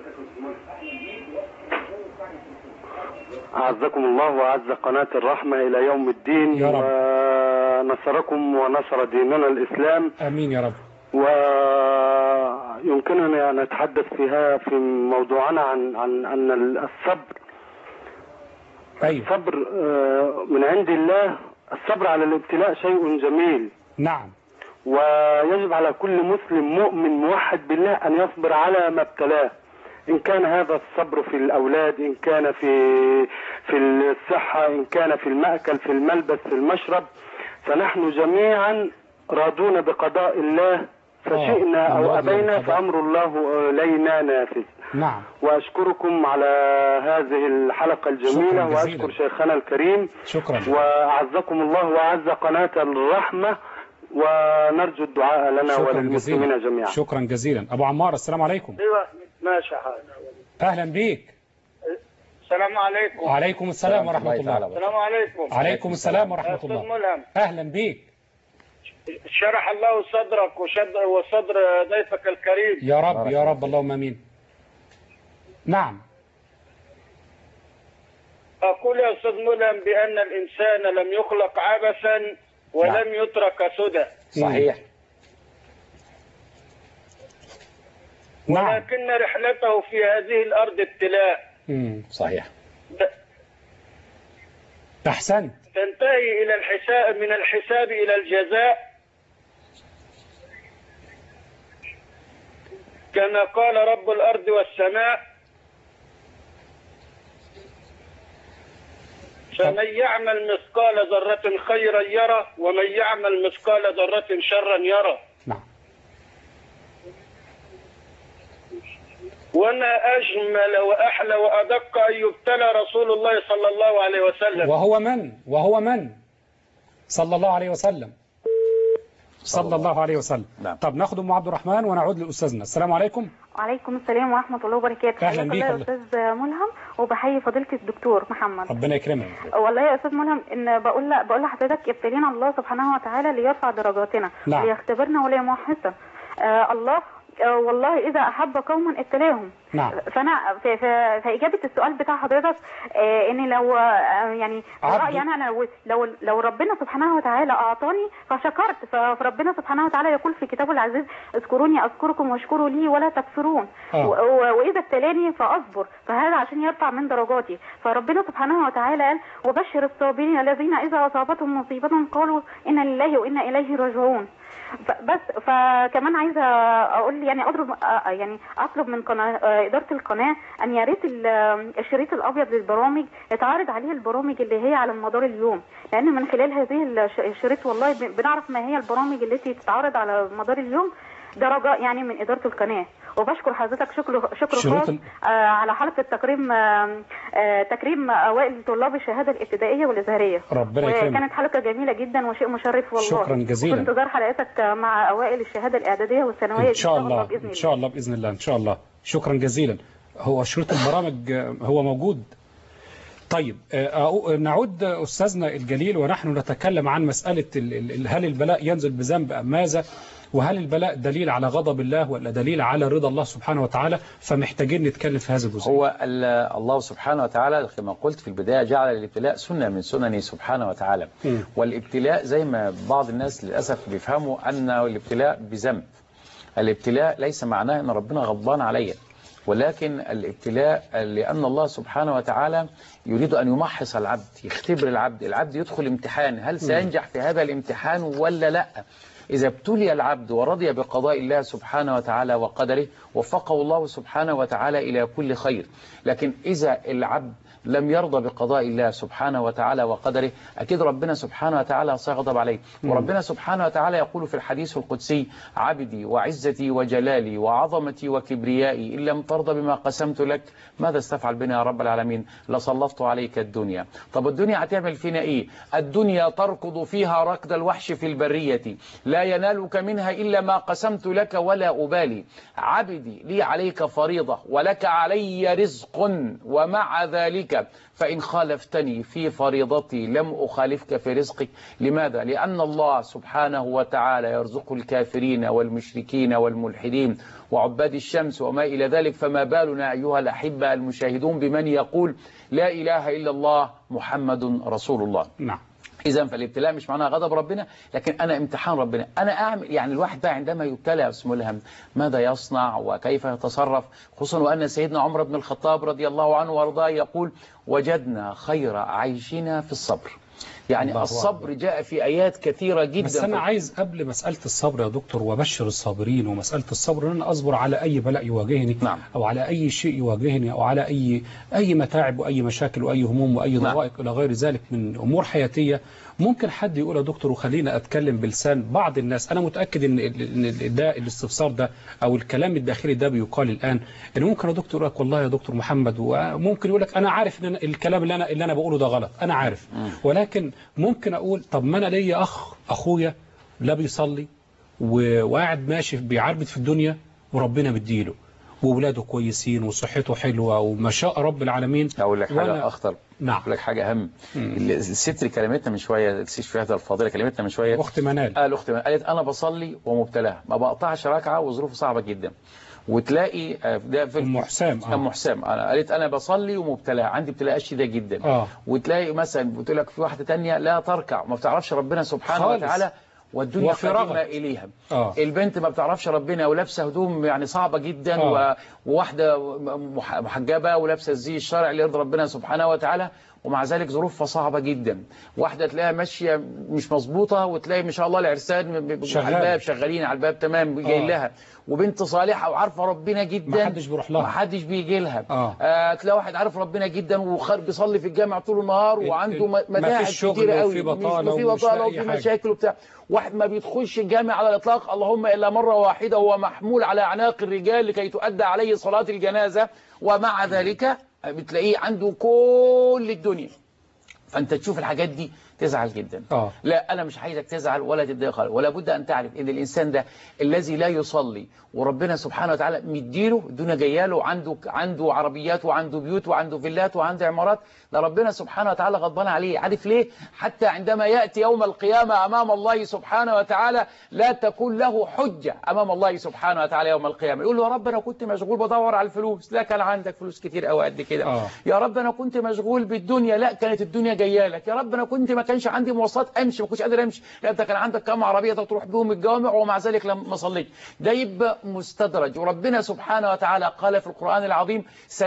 أعزكم الله وأعز قناة الرحمة إلى يوم الدين يا رب. ونصركم ونصر ديننا الإسلام آمين يا رب ويمكننا أن نتحدث فيها في موضوعنا عن عن أن الصبر أيوه الصبر آه، من عند الله الصبر على الابتلاء شيء جميل نعم ويجب على كل مسلم مؤمن موحد بالله أن يصبر على ما ابتلاه إن كان هذا الصبر في الأولاد إن كان في في الصحة إن كان في المأكل في الملبس في المشرب فنحن جميعا راضون بقضاء الله فشئنا آه، أو الله أبينا بالقضاء. فأمر الله إلينا نافذ نعم وأشكركم على هذه الحلقة الجميلة شكراً جزيلاً. وأشكر شيخنا الكريم شكرا وأعزكم الله وأعز قناة الرحمة ونرجو الدعاء لنا شكرا وللمسلمين جزيلا جميعا شكرا جزيلا ابو عمار السلام عليكم ايوه ماشي يا حاج اهلا بيك السلام عليكم وعليكم السلام ورحمه الله السلام عليكم عليكم السلام ورحمه استاذ الله ملهم اهلا بيك شرح الله صدرك وشد وصدر ضيفك الكريم يا رب يا رب اللهم امين نعم أقول يا أستاذ ملهم بأن الإنسان لم يخلق عبثا ولم يترك سدى صحيح نعم ولكن رحلته في هذه الأرض ابتلاء مم. صحيح احسنت تنتهي إلى الحساب من الحساب إلى الجزاء كما قال رب الأرض والسماء فمن يعمل مثقال ذرة خيرا يره ومن يعمل مثقال ذرة شرا يره نعم وما أجمل وأحلى وأدق أن يبتلى رسول الله صلى الله عليه وسلم وهو من وهو من صلى الله عليه وسلم صلى الله عليه وسلم نعم. طب ناخد ام عبد الرحمن ونعود لاستاذنا السلام عليكم وعليكم السلام ورحمة الله وبركاته أهلا حياك بيك الله يا والله. أستاذ ملهم وبحيي فضيلة الدكتور محمد ربنا يكرمك والله يا أستاذ ملهم إن بقول لا بقول لحضرتك ابتلينا الله سبحانه وتعالى ليرفع درجاتنا نعم. ليختبرنا وليمحصنا آه الله آه والله إذا أحب قوما ابتلاهم نعم فانا في, في, في اجابه السؤال بتاع حضرتك آه ان لو آه يعني عبد- رايي انا لو لو لو ربنا سبحانه وتعالى اعطاني فشكرت ف- فربنا سبحانه وتعالى يقول في كتابه العزيز اذكروني اذكركم واشكروا لي ولا تكفرون آه. و- و- واذا ابتلاني فاصبر فهذا عشان يرفع من درجاتي فربنا سبحانه وتعالى قال وبشر الصابرين الذين اذا اصابتهم مصيبه قالوا انا لله وانا اليه راجعون ف- بس فكمان عايزه اقول يعني اضرب آه، يعني اطلب من قناه آه، اداره القناه ان يا ريت ال- الشريط الابيض للبرامج يتعرض عليه البرامج اللي هي على مدار اليوم لان من خلال هذه الش- الشريط والله ب- بنعرف ما هي البرامج التي تتعرض على مدار اليوم ده رجاء يعني من اداره القناه وبشكر حضرتك شكر شكر شروط خاص ال- آه، على حلقه تكريم آه، آه، تكريم اوائل طلاب الشهاده الابتدائيه والازهريه ربنا يكرمك وكانت حلقه جميله جدا وشيء مشرف والله شكراً جزيلاً. وفي انتظار حلقتك مع اوائل الشهاده الاعداديه والثانويه ان شاء الله باذن ان شاء الله باذن الله ان شاء الله شكرا جزيلا هو شروط البرامج آه، هو موجود طيب آه، أو- نعود آه، أستاذنا الجليل ونحن نتكلم عن مسألة ال- ال- ال- هل البلاء ينزل بذنب أم ماذا وهل البلاء دليل على غضب الله ولا دليل على رضا الله سبحانه وتعالى فمحتاجين نتكلم في هذا الجزء هو ال- الله سبحانه وتعالى كما قلت في البداية جعل الابتلاء سنة من سننه سبحانه وتعالى مم. والابتلاء زي ما بعض الناس للأسف بيفهموا أن الابتلاء بذنب الابتلاء ليس معناه أن ربنا غضبان عليا ولكن الابتلاء لأن الله سبحانه وتعالى يريد أن يمحص العبد يختبر العبد العبد يدخل امتحان هل سينجح في هذا الامتحان ولا لا إذا ابتلي العبد ورضي بقضاء الله سبحانه وتعالى وقدره وفقه الله سبحانه وتعالى إلى كل خير لكن إذا العبد لم يرضى بقضاء الله سبحانه وتعالى وقدره أكيد ربنا سبحانه وتعالى سيغضب عليه وربنا سبحانه وتعالى يقول في الحديث القدسي عبدي وعزتي وجلالي وعظمتي وكبريائي إن لم ترضى بما قسمت لك ماذا استفعل بنا يا رب العالمين لسلطت عليك الدنيا طب الدنيا هتعمل فينا إيه الدنيا تركض فيها ركض الوحش في البرية لا ينالك منها إلا ما قسمت لك ولا أبالي عبدي لي عليك فريضة ولك علي رزق ومع ذلك فإن خالفتني في فريضتي لم أخالفك في رزقك لماذا؟ لأن الله سبحانه وتعالى يرزق الكافرين والمشركين والملحدين وعباد الشمس وما إلى ذلك فما بالنا أيها الأحبة المشاهدون بمن يقول لا إله إلا الله محمد رسول الله نعم إذا فالابتلاء مش معناها غضب ربنا لكن أنا امتحان ربنا أنا أعمل يعني الواحد بقى عندما يبتلى اسمه الهم ماذا يصنع وكيف يتصرف خصوصا وأن سيدنا عمر بن الخطاب رضي الله عنه وارضاه يقول وجدنا خير عيشنا في الصبر يعني الله الصبر جاء في آيات كثيرة جدا بس أنا في- عايز قبل مسألة الصبر يا دكتور وبشر الصابرين ومسألة الصبر أن أنا أصبر على أي بلاء يواجهني نعم. أو على أي شيء يواجهني أو على أي أي متاعب وأي مشاكل وأي هموم وأي نعم. ضوائق إلى غير ذلك من أمور حياتية ممكن حد يقول يا دكتور وخلينا أتكلم بلسان بعض الناس أنا متأكد إن إن ده الاستفسار ده أو الكلام الداخلي ده بيقال الآن إن ممكن يا دكتور يقول لك والله يا دكتور محمد وممكن يقول لك أنا عارف إن أنا الكلام اللي أنا اللي أنا بقوله ده غلط أنا عارف ولكن ممكن أقول طب ما أنا ليا أخ أخويا لا بيصلي و- وقاعد ماشي بيعربد في الدنيا وربنا مديله وولاده كويسين وصحته حلوة وما شاء رب العالمين أقول لك وأنا- حاجة أخطر نعم أقول لك حاجة أهم الست اللي كلمتنا من شوية الست شهادة الفاضلة كلمتنا من شوية أخت منال قال أختي قالت أنا بصلي ومبتلاها ما بقطعش ركعة وظروفه صعبة جدا وتلاقي آه، ده في أم حسام آه. أم حسام أنا قالت أنا بصلي ومبتلاها عندي ابتلاءات شديدة جدا آه. وتلاقي مثلا بتقول لك في واحدة تانية لا تركع ما بتعرفش ربنا سبحانه خالص. وتعالى والدنيا وفي قديمة رغد. إليها آه. البنت ما بتعرفش ربنا ولابسه هدوم يعني صعبة جدا آه. و... وواحدة مح- محجبة ولابسه الزي الشرعي اللي يرضي ربنا سبحانه وتعالى ومع ذلك ظروفها صعبة جدا واحدة تلاقيها ماشية مش مظبوطة وتلاقي ما شاء الله العرسان ب- ب- شغال. على الباب شغالين على الباب تمام جاي آه. لها وبنت صالحة وعارفة ربنا جدا ما حدش بيروح لها. ما حدش بيجي لها آه. آه تلاقي واحد عارف ربنا جدا وخارج بيصلي في الجامع طول النهار ال- وعنده ال- م- ما متاعب فيش شغل كتيرة وفي قوي بطالة وفي ومش بطالة لاقي وفي حاجة. مشاكل وبتاع واحد ما بيدخلش الجامع على الإطلاق اللهم إلا مرة واحدة هو محمول على أعناق الرجال لكي تؤدى عليه صلاة الجنازة ومع ذلك بتلاقيه عنده كل الدنيا فأنت تشوف الحاجات دي تزعل جدا آه. لا أنا مش عايزك تزعل ولا تتضايق خالص ولا بد أن تعرف إن الإنسان ده الذي لا يصلي وربنا سبحانه وتعالى مديله الدنيا جايه له عنده عنده عربيات وعنده بيوت وعنده فيلات وعنده عمارات ده ربنا سبحانه وتعالى غضبان عليه عارف ليه حتى عندما يأتي يوم القيامة أمام الله سبحانه وتعالى لا تكون له حجة أمام الله سبحانه وتعالى يوم القيامة يقول له يا رب أنا كنت مشغول بدور على الفلوس لا كان عندك فلوس كتير قوي قد كده آه. يا رب انا كنت مشغول بالدنيا لا كانت الدنيا جايه لك يا رب انا كنت ما كانش عندي مواصلات امشي ما كنتش قادر امشي لا انت كان عندك كام عربيه تروح بهم الجامع ومع ذلك لم ما صليت ده يبقى مستدرج وربنا سبحانه وتعالى قال في القران العظيم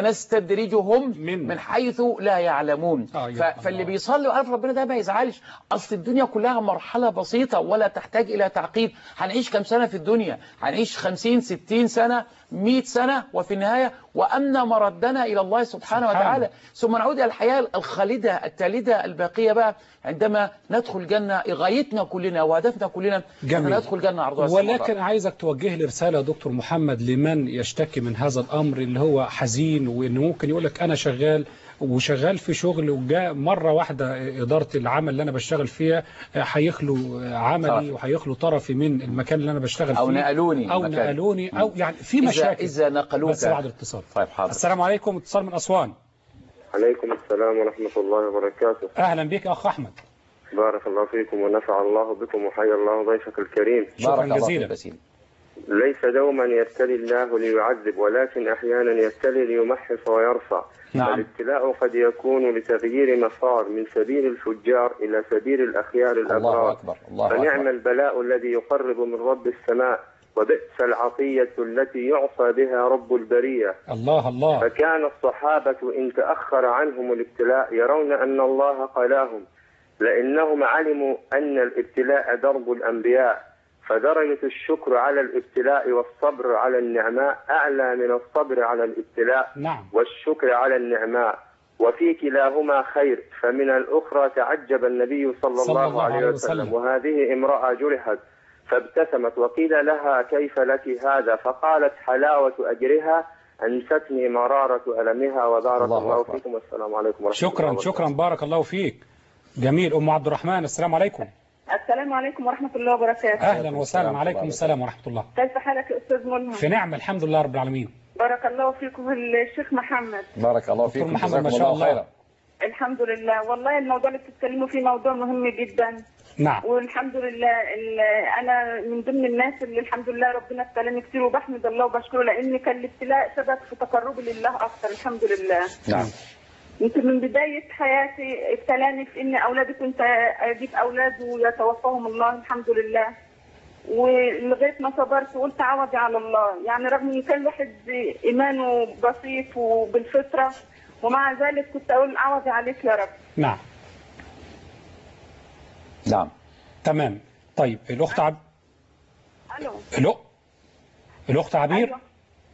سنستدرجهم من- من حيث لا يعلمون آه، ف... يا فاللي الله. بيصلي وعارف ربنا ده ما يزعلش اصل الدنيا كلها مرحله بسيطه ولا تحتاج الى تعقيد هنعيش كام سنه في الدنيا هنعيش 50 60 سنه 100 سنه وفي النهايه وأن مردنا إلى الله سبحانه سبحانه. وتعالى ثم نعود إلى الحياة الخالدة التالدة الباقية بقى عندما ندخل الجنة غايتنا كلنا وهدفنا كلنا أن جميل. ندخل جنة عرضها السماوات ولكن عايزك توجه لي رسالة يا دكتور محمد لمن يشتكي من هذا الأمر اللي هو حزين وإنه ممكن يقول لك أنا شغال وشغال في شغل وجاء مرة واحدة إدارة العمل اللي أنا بشتغل فيها هيخلوا عملي طرفي. وهيخلوا طرفي من المكان اللي أنا بشتغل أو فيه نقلوني أو مكان. نقلوني أو يعني في إذا, مشاكل إذا نقلوك بس بعد الاتصال طيب حاضر السلام عليكم اتصال من أسوان عليكم السلام ورحمة الله وبركاته أهلا بك يا أخ أحمد بارك الله فيكم ونفع الله بكم وحيا الله ضيفك الكريم شكرا بارك الله جزيلا. فيك بسيل. ليس دوما يبتلي الله ليعذب ولكن أحيانا يبتلي ليمحص ويرفع نعم. الابتلاء قد يكون لتغيير مسار من سبيل الفجار إلى سبيل الأخيار الله الأبرار أكبر الله فنعم أكبر البلاء الذي يقرب من رب السماء وبئس العطية التي يعصى بها رب البرية الله الله فكان الصحابة إن تأخر عنهم الابتلاء يرون أن الله قلاهم لأنهم علموا أن الابتلاء درب الأنبياء فدرجة الشكر على الابتلاء والصبر على النعماء أعلى من الصبر على الابتلاء نعم والشكر على النعماء وفي كلاهما خير فمن الأخرى تعجب النبي صلى, صلى الله, الله عليه عليه وسلم, وسلم. وهذه امرأة جرحت فابتسمت وقيل لها كيف لك هذا فقالت حلاوة أجرها أنستني مرارة ألمها وبارك الله الله, أكبر. فيكم والسلام عليكم ورحمة الله شكرا وبركاته. شكرا بارك الله فيك جميل أم عبد الرحمن السلام عليكم السلام عليكم ورحمة الله وبركاته أهلا وسهلا السلام عليكم ورحمة السلام ورحمة الله كيف حالك يا أستاذ ملهم في نعمة الحمد لله رب العالمين بارك الله فيكم الشيخ محمد بارك الله دكتور فيكم محمد جزاكم ما شاء الله الله. خيرا الحمد لله والله الموضوع اللي بتتكلموا فيه موضوع مهم جدا نعم والحمد لله ال- أنا من ضمن الناس اللي الحمد لله ربنا ابتلاني كتير وبحمد الله وبشكره لأن كان الابتلاء سبب في تقربي لله أكثر الحمد لله نعم يمكن من بداية حياتي ابتلاني في إن أولادي كنت أجيب أولاد ويتوفاهم الله الحمد لله ولغاية ما صبرت وقلت عوضي على الله يعني رغم إن كان الواحد إيمانه بسيط وبالفطرة ومع ذلك كنت أقول عوضي عليك يا رب نعم نعم تمام طيب الأخت عب... الو الأ... الأخت عبير أيوة.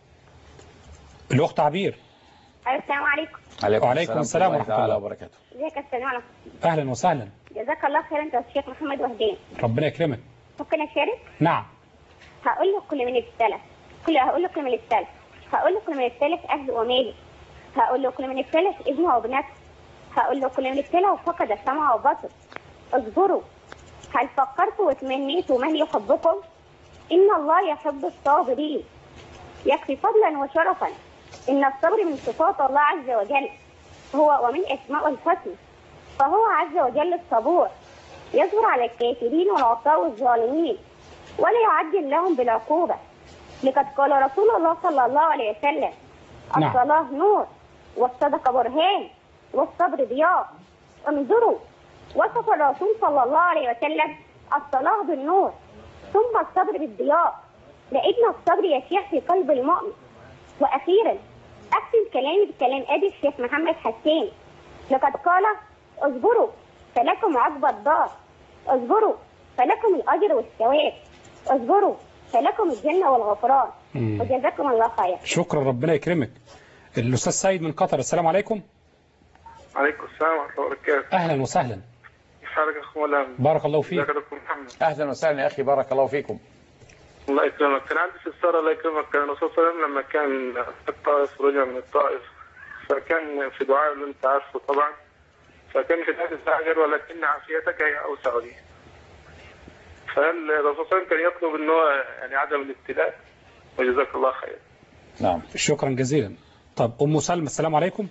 الأخت عبير أيوة، السلام عليكم وعليكم السلام ورحمة الله وبركاته ازيك يا استاذ معلم أهلا وسهلا جزاك الله خير انت والشيخ محمد وهدين ربنا يكرمك ممكن اشارك نعم هقول لك كل من السلف كل هقول لك كل من السلف هقول لك كل من السلف اهل ومالي هقول لك كل من السلف ابنه وابنته هقول لك كل من السلف فقد السمع وبصر اصبروا هل فكرتوا وتمنيتوا من يحبكم ان الله يحب الصابرين يكفي فضلا وشرفا ان الصبر من صفات الله عز وجل هو ومن اسماء الحسنى فهو عز وجل الصبور يصبر على الكافرين والعصاة والظالمين ولا يعجل لهم بالعقوبة لقد قال رسول الله صلى الله عليه وسلم نعم. الصلاة نور والصدقة برهان والصبر ضياء انظروا وصف الرسول صلى الله عليه وسلم الصلاة بالنور ثم الصبر بالضياء لأن الصبر يسيح في قلب المؤمن وأخيرا أختم كلامي بكلام أبي الشيخ محمد حسين لقد قال اصبروا فلكم عقبى الدار اصبروا فلكم الأجر والثواب اصبروا فلكم الجنة والغفران مم. وجزاكم الله خير شكرا ربنا يكرمك الأستاذ سيد من قطر السلام عليكم عليكم السلام ورحمة الله وبركاته أهلا وسهلا كيف حالك يا أخو ملهم بارك الله فيك ازيك يا دكتور محمد أهلا وسهلا يا أخي بارك الله فيكم الله يكرمك كان عندي استفسار الله يكرمك كان الرسول صلى الله عليه وسلم لما كان في الطائف رجع من الطائف فكان في دعاء اللي أنت عارفه طبعا فكان في ذات الساعة ولكن عافيتك هي أوسع لي فهل الرسول صلى الله عليه وسلم كان يطلب ان هو يعني عدم الابتلاء وجزاك الله خير نعم شكرا جزيلا طب أم سلمى السلام عليكم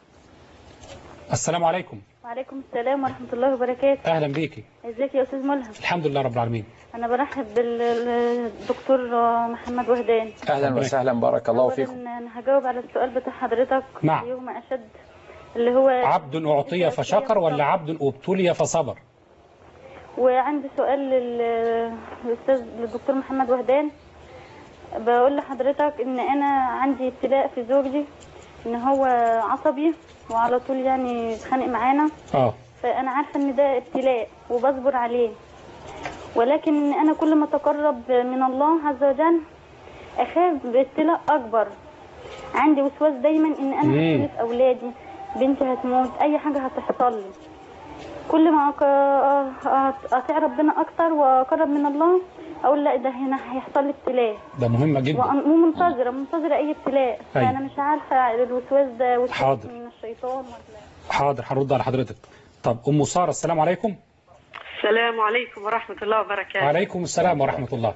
السلام عليكم وعليكم السلام ورحمة الله وبركاته أهلا بيكي ازيك يا أستاذ ملهم الحمد لله رب العالمين أنا برحب بالدكتور محمد وهدان أهلا وسهلا بارك الله فيكم أولاً أنا هجاوب على السؤال بتاع حضرتك نعم. يوم أشد اللي هو عبد أعطي فشكر ولا عبد ابتلي فصبر وعندي سؤال لل- للأستاذ للدكتور محمد وهدان بقول لحضرتك إن أنا عندي ابتلاء في زوجي إن هو عصبي وعلى طول يعني يتخانق معانا اه فأنا عارفة إن ده ابتلاء وبصبر عليه ولكن أنا كل ما أتقرب من الله عز وجل أخاف بابتلاء أكبر عندي وسواس دايما إن أنا مم. هخلف أولادي بنتي هتموت أي حاجة هتحصل لي كل ما أك- أ- أطيع ربنا أكتر وأقرب من الله أقول لا ده هنا هيحصل لي ابتلاء ده مهمة جدا وأن- ومنتظرة منتظرة أي ابتلاء أيوة. فأنا مش عارفة الوسواس ده وسواس حاضر. من الشيطان ولا حاضر هرد على حضرتك طب أم سارة السلام عليكم السلام عليكم ورحمة الله وبركاته وعليكم السلام ورحمة الله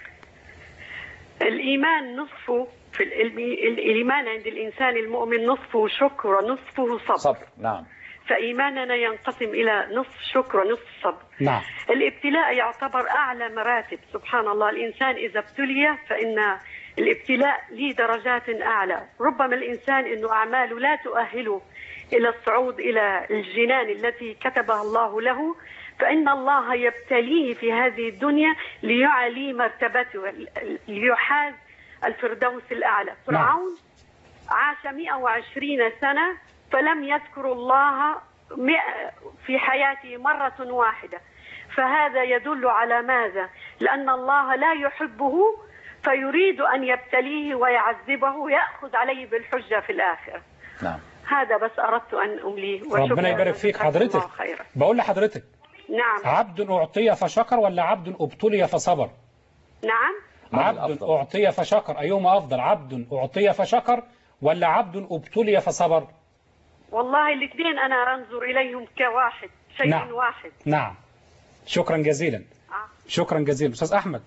الإيمان نصفه في العلم الإيمان عند الإنسان المؤمن نصفه شكر ونصفه صبر, صبر نعم فإيماننا ينقسم إلى نصف شكر ونصف صبر نعم الابتلاء يعتبر أعلى مراتب سبحان الله الإنسان إذا ابتلي فإن الابتلاء له درجات أعلى ربما الإنسان أنه أعماله لا تؤهله إلى الصعود إلى الجنان التي كتبها الله له فإن الله يبتليه في هذه الدنيا ليعلي مرتبته ليحاز الفردوس الأعلى فرعون عاش 120 سنة فلم يذكر الله مئة في حياته مرة واحدة فهذا يدل على ماذا لأن الله لا يحبه فيريد أن يبتليه ويعذبه يأخذ عليه بالحجة في الآخرة نعم هذا بس أردت أن أمليه ربنا يبارك فيك جزاكم حضرتك الله خيرا. بقول لحضرتك نعم عبد أعطي فشكر ولا عبد ابتلي فصبر نعم عبد أعطي فشكر أيهما أفضل عبد أعطي فشكر ولا عبد ابتلي فصبر والله الاثنين أنا أنظر إليهم كواحد شيء نعم. واحد نعم شكرا جزيلا آه. شكرا جزيلا أستاذ أحمد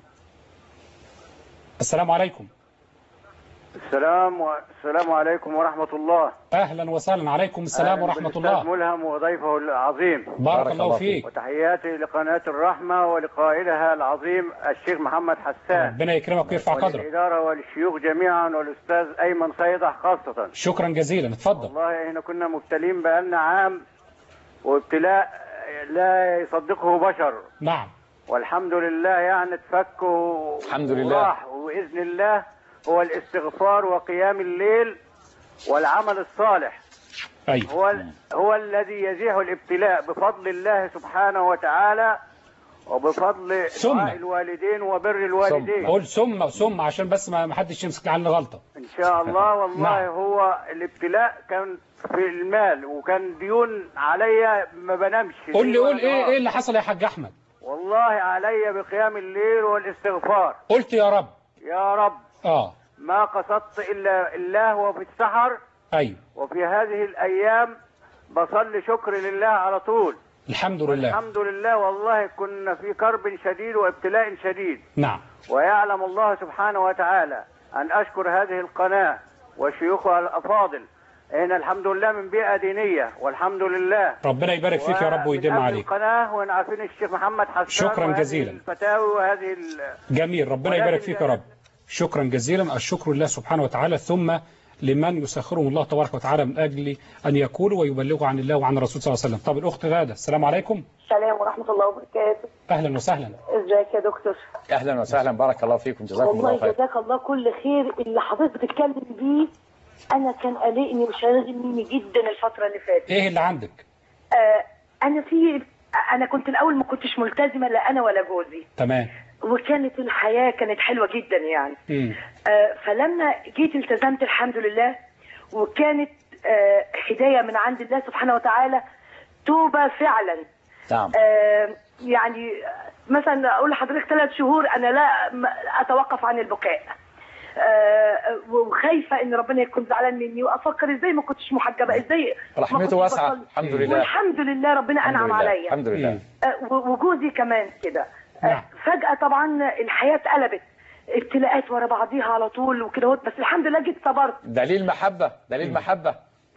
السلام عليكم السلام و... السلام عليكم ورحمة الله أهلا وسهلا عليكم السلام أهلاً ورحمة بالأستاذ الله ملهم وضيفه العظيم بارك الله فيك وتحياتي لقناة الرحمة ولقائدها العظيم الشيخ محمد حسان ربنا يكرمك ويرفع قدرك والإدارة والشيوخ جميعا والأستاذ أيمن صيدح خاصة شكرا جزيلا اتفضل والله احنا كنا مبتلين بقالنا عام وابتلاء لا يصدقه بشر نعم والحمد لله يعني اتفكوا الحمد لله. وراح وبإذن الله هو الاستغفار وقيام الليل والعمل الصالح أيوة. هو هو الذي يزيح الابتلاء بفضل الله سبحانه وتعالى وبفضل ثم. دعاء الوالدين وبر الوالدين قول ثم ثم عشان بس ما ما حدش يمسك عني غلطة ان شاء الله والله نعم. هو الابتلاء كان في المال وكان ديون عليا ما بنامش قول لي ليل قول ولا ايه نهار. ايه اللي حصل يا حاج احمد والله علي بقيام الليل والاستغفار قلت يا رب يا رب اه ما قصدت الا الله وفي السحر ايوه وفي هذه الايام بصلي شكر لله على طول الحمد لله الحمد لله والله كنا في كرب شديد وابتلاء شديد نعم ويعلم الله سبحانه وتعالى أن أشكر هذه القناة وشيوخها الأفاضل هنا الحمد لله من بيئة دينية والحمد لله ربنا يبارك فيك يا رب ويديم ومن أجل عليك القناة وإن عارفين الشيخ محمد حسان شكراً وهذه جزيلاً. الفتاوي وهذه ال... جميل ربنا ولكن يبارك فيك يا رب شكرا جزيلا الشكر لله سبحانه وتعالى ثم لمن يسخرهم الله تبارك وتعالى من أجل أن يقولوا ويبلغوا عن الله وعن الرسول صلى الله عليه وسلم طب الأخت غادة السلام عليكم السلام ورحمة الله وبركاته أهلا وسهلا ازيك يا دكتور اهلا وسهلا بارك الله فيكم جزاكم الله والله خير جزاك الله كل خير اللي حضرتك بتتكلم بيه انا كان قلقني وشاغلني جدا الفترة اللي فاتت إيه اللي عندك آه انا في انا كنت الاول ما كنتش ملتزمة لا انا ولا جوزي تمام وكانت الحياة كانت حلوة جدا يعني مم. آه فلما جيت التزمت الحمد لله وكانت آه هداية من عند الله سبحانه وتعالى توبة فعلا نعم آه، يعني مثلا اقول لحضرتك ثلاث شهور انا لا م- اتوقف عن البكاء آه، وخايفه ان ربنا يكون زعلان مني وافكر ازاي ما كنتش محجبه ازاي ما رحمته كنتش واسعة بصلي. الحمد لله والحمد لله ربنا الحمد انعم لله. عليا الحمد لله آه، و- وجوزي كمان كده آه، فجاه طبعا الحياه اتقلبت ابتلاءات ورا بعضيها على طول وكده اهوت، بس الحمد لله جيت صبرت دليل محبة دليل محبة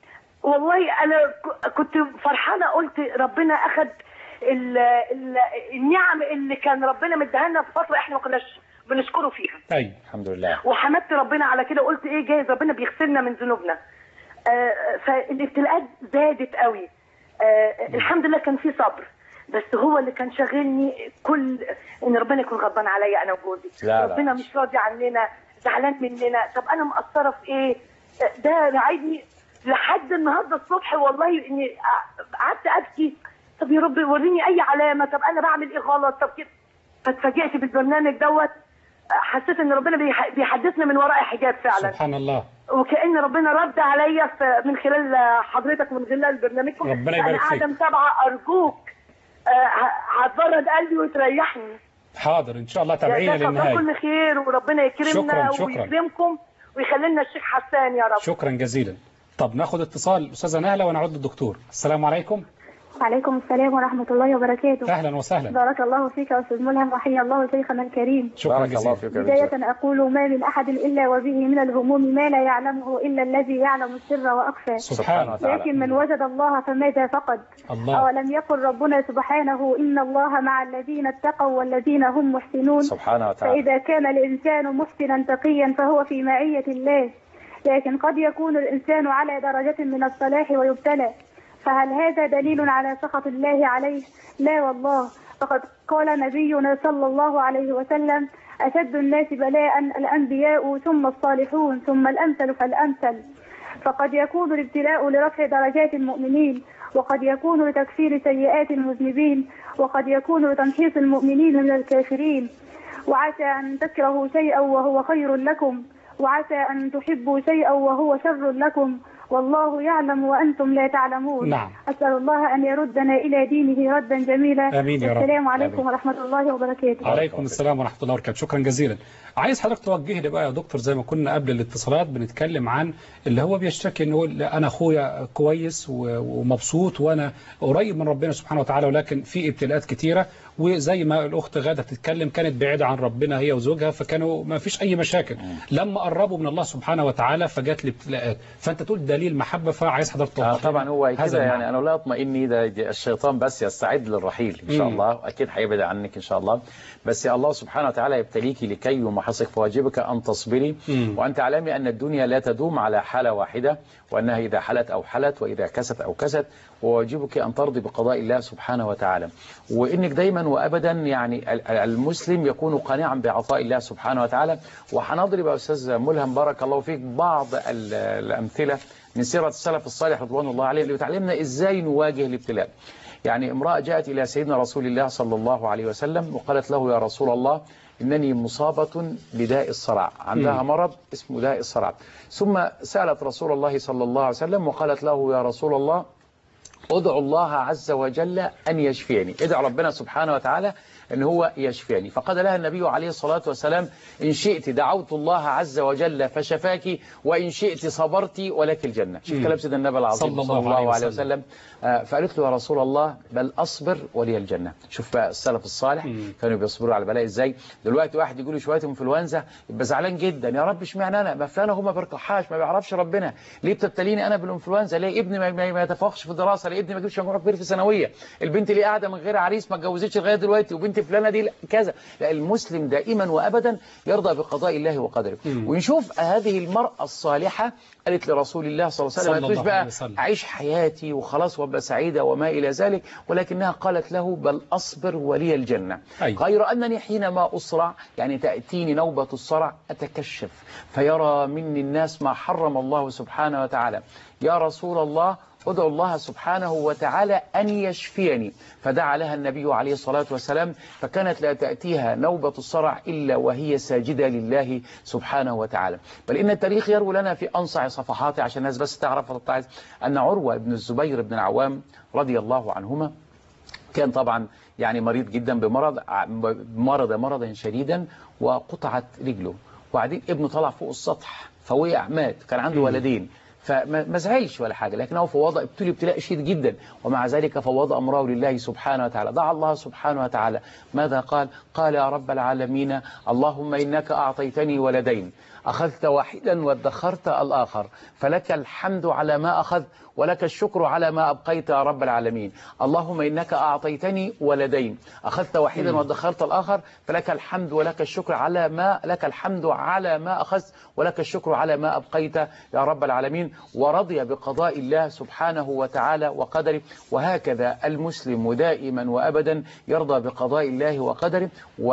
والله انا ك- كنت فرحانه قلت ربنا اخد ال ال النعم اللي كان ربنا مديها لنا في فتره احنا ما كناش بنشكره فيها أيوة الحمد لله وحمدت ربنا على كده قلت ايه جايز ربنا بيغسلنا من ذنوبنا آه فالابتلاءات زادت قوي آه الحمد لله كان في صبر بس هو اللي كان شاغلني كل ان ربنا يكون غضبان عليا انا وجوزي لا، لا. ربنا مش راضي عننا زعلان مننا طب انا مقصره في ايه آه، ده راعدني لحد النهارده الصبح والله اني قعدت ابكي طب يا رب وريني اي علامه طب انا بعمل ايه غلط طب كده فاتفاجئت بالبرنامج دوت حسيت ان ربنا بيح- بيحدثنا من وراء حجاب فعلا سبحان الله وكأن ربنا رد عليا في- من خلال حضرتك ومن خلال برنامجكم ربنا أنا يبارك فيك. قاعدة متابعة أرجوك آه، ه- هتبرد قلبي وتريحني حاضر إن شاء الله تابعينا جزاك الله للنهاية كل خير وربنا يكرمنا شكراً، شكراً. ويكرمكم ويخلي لنا الشيخ حسان يا رب شكرا جزيلا طب ناخد اتصال أستاذة نهلة ونعود للدكتور السلام عليكم وعليكم السلام ورحمة الله وبركاته أهلا وسهلا بارك الله فيك يا أستاذ ملهم وحيا الله شيخنا الكريم شكرا بارك الله جزيلا فيك يا رجال. بداية أقول ما من أحد إلا وبه من الهموم ما لا يعلمه إلا الذي يعلم السر وأخفى سبحانه وتعالى. لكن من وجد الله فماذا فقد الله. أولم يقل ربنا سبحانه إن الله مع الذين اتقوا والذين هم محسنون سبحانه وتعالى فإذا كان الإنسان محسنا تقيا فهو في معية الله لكن قد يكون الإنسان على درجة من الصلاح ويبتلى فهل هذا دليل على سخط الله عليه؟ لا والله فقد قال نبينا صلى الله عليه وسلم أشد الناس بلاء الأنبياء ثم الصالحون ثم الأمثل فالأمثل فقد يكون الابتلاء لرفع درجات المؤمنين وقد يكون لتكفير سيئات المذنبين وقد يكون لتمحيص المؤمنين من الكافرين وعسى أن تكرهوا شيئا وهو خير لكم وعسى أن تحبوا شيئا وهو شر لكم والله يعلم وأنتم لا تعلمون نعم. أسأل الله أن يردنا إلى دينه ردا جميلا آمين يا رب. السلام عليكم آمين. ورحمة الله وبركاته عليكم السلام ورحمة الله وبركاته شكرا جزيلا عايز حضرتك توجه لي بقى يا دكتور زي ما كنا قبل الاتصالات بنتكلم عن اللي هو بيشتكي انه يقول لا انا اخويا كويس و- ومبسوط وانا قريب من ربنا سبحانه وتعالى ولكن في ابتلاءات كتيرة وزي ما الاخت غادة بتتكلم كانت بعيدة عن ربنا هي وزوجها فكانوا ما فيش اي مشاكل لما قربوا من الله سبحانه وتعالى فجات الابتلاءات فانت تقول دليل محبة فعايز حضرتك توضح آه طبعا هو هذا كده يعني المعنى. انا لا اطمئني ده ده الشيطان بس يستعد للرحيل ان شاء مم. الله اكيد هيبعد عنك ان شاء الله بس الله سبحانه وتعالى يبتليك لكي يمحصك فواجبك ان تصبري مم. وان تعلمي ان الدنيا لا تدوم على حاله واحده وانها اذا حلت او حلت واذا كست او كست وواجبك ان ترضي بقضاء الله سبحانه وتعالى وانك دايما دائما وأبدا يعني ال- ال- المسلم يكون قانعا بعطاء الله سبحانه وتعالى وهنضرب يا أستاذ ملهم بارك الله فيك بعض ال- الأمثلة من سيرة السلف الصالح رضوان الله عليه اللي بتعلمنا إزاي نواجه الابتلاء يعني امرأة جاءت إلى سيدنا رسول الله صلى الله عليه وسلم وقالت له يا رسول الله إنني مصابة بداء الصرع عندها مم. مرض اسمه داء الصرع ثم سألت رسول الله صلى الله عليه وسلم وقالت له يا رسول الله ادعو الله عز وجل أن يشفيني ادعو ربنا سبحانه وتعالى أن هو يشفيني فقال لها النبي عليه الصلاة والسلام إن شئت دعوت الله عز وجل فشفاك وإن شئت صبرت ولك الجنة شوف مم. كلام سيدنا النبي العظيم صلى صلى الله الله عليه عليه وسلم. وسلم آه، فقالت له يا رسول الله بل أصبر ولي الجنة شوف بقى السلف الصالح كانوا بيصبروا على البلاء إزاي دلوقتي واحد يقول له شوية انفلونزا يبقى زعلان جدا يا رب اشمعنى أنا ما فلان هو ما بيركحهاش ما بيعرفش ربنا ليه بتبتليني أنا بالانفلونزا ليه ابني ما, ما, ما يتفوقش في الدراسة ليه ابني ما يجيبش مجموع كبير في ثانوية البنت اللي قاعدة من غير عريس ما اتجوزتش لغاية دلوقتي وبنت فلانة دي لا كذا لا المسلم دائما وأبدا يرضى بقضاء الله وقدره ونشوف هذه المرأة الصالحة قالت لرسول الله صلى الله عليه وسلم صلى ما تقولش الله عليه بقى وسلم. أعيش حياتي وخلاص وابقى سعيدة وما إلى ذلك ولكنها قالت له بل أصبر ولي الجنة أيوة. غير أنني حينما أسرع يعني تأتيني نوبة الصرع أتكشف فيرى مني الناس ما حرم الله سبحانه وتعالى يا رسول الله ادعو الله سبحانه وتعالى أن يشفيني فدعا لها النبي عليه الصلاة والسلام فكانت لا تأتيها نوبة الصرع إلا وهي ساجدة لله سبحانه وتعالى بل إن التاريخ يروي لنا في أنصع صفحاته عشان الناس بس تعرف وتتعظ أن عروة بن الزبير بن العوام رضي الله عنهما كان طبعا يعني مريض جدا بمرض مرض مرضا شديدا وقطعت رجله وبعدين ابنه طلع فوق السطح فوقع مات كان عنده ولدين فما ما زعلش ولا حاجة لكنه فوضى ابتلي ابتلاء شديد جدا ومع ذلك فوضى أمره لله سبحانه وتعالى دعا الله سبحانه وتعالى ماذا قال قال يا رب العالمين اللهم إنك أعطيتني ولدين أخذت واحدا وادخرت الآخر فلك الحمد على ما أخذ ولك الشكر على ما أبقيت يا رب العالمين اللهم إنك أعطيتني ولدين أخذت واحدا وادخرت الآخر فلك الحمد ولك الشكر على ما لك الحمد على ما أخذت ولك الشكر على ما أبقيت يا رب العالمين ورضي بقضاء الله سبحانه وتعالى وقدره وهكذا المسلم دائما وأبدا يرضى بقضاء الله وقدره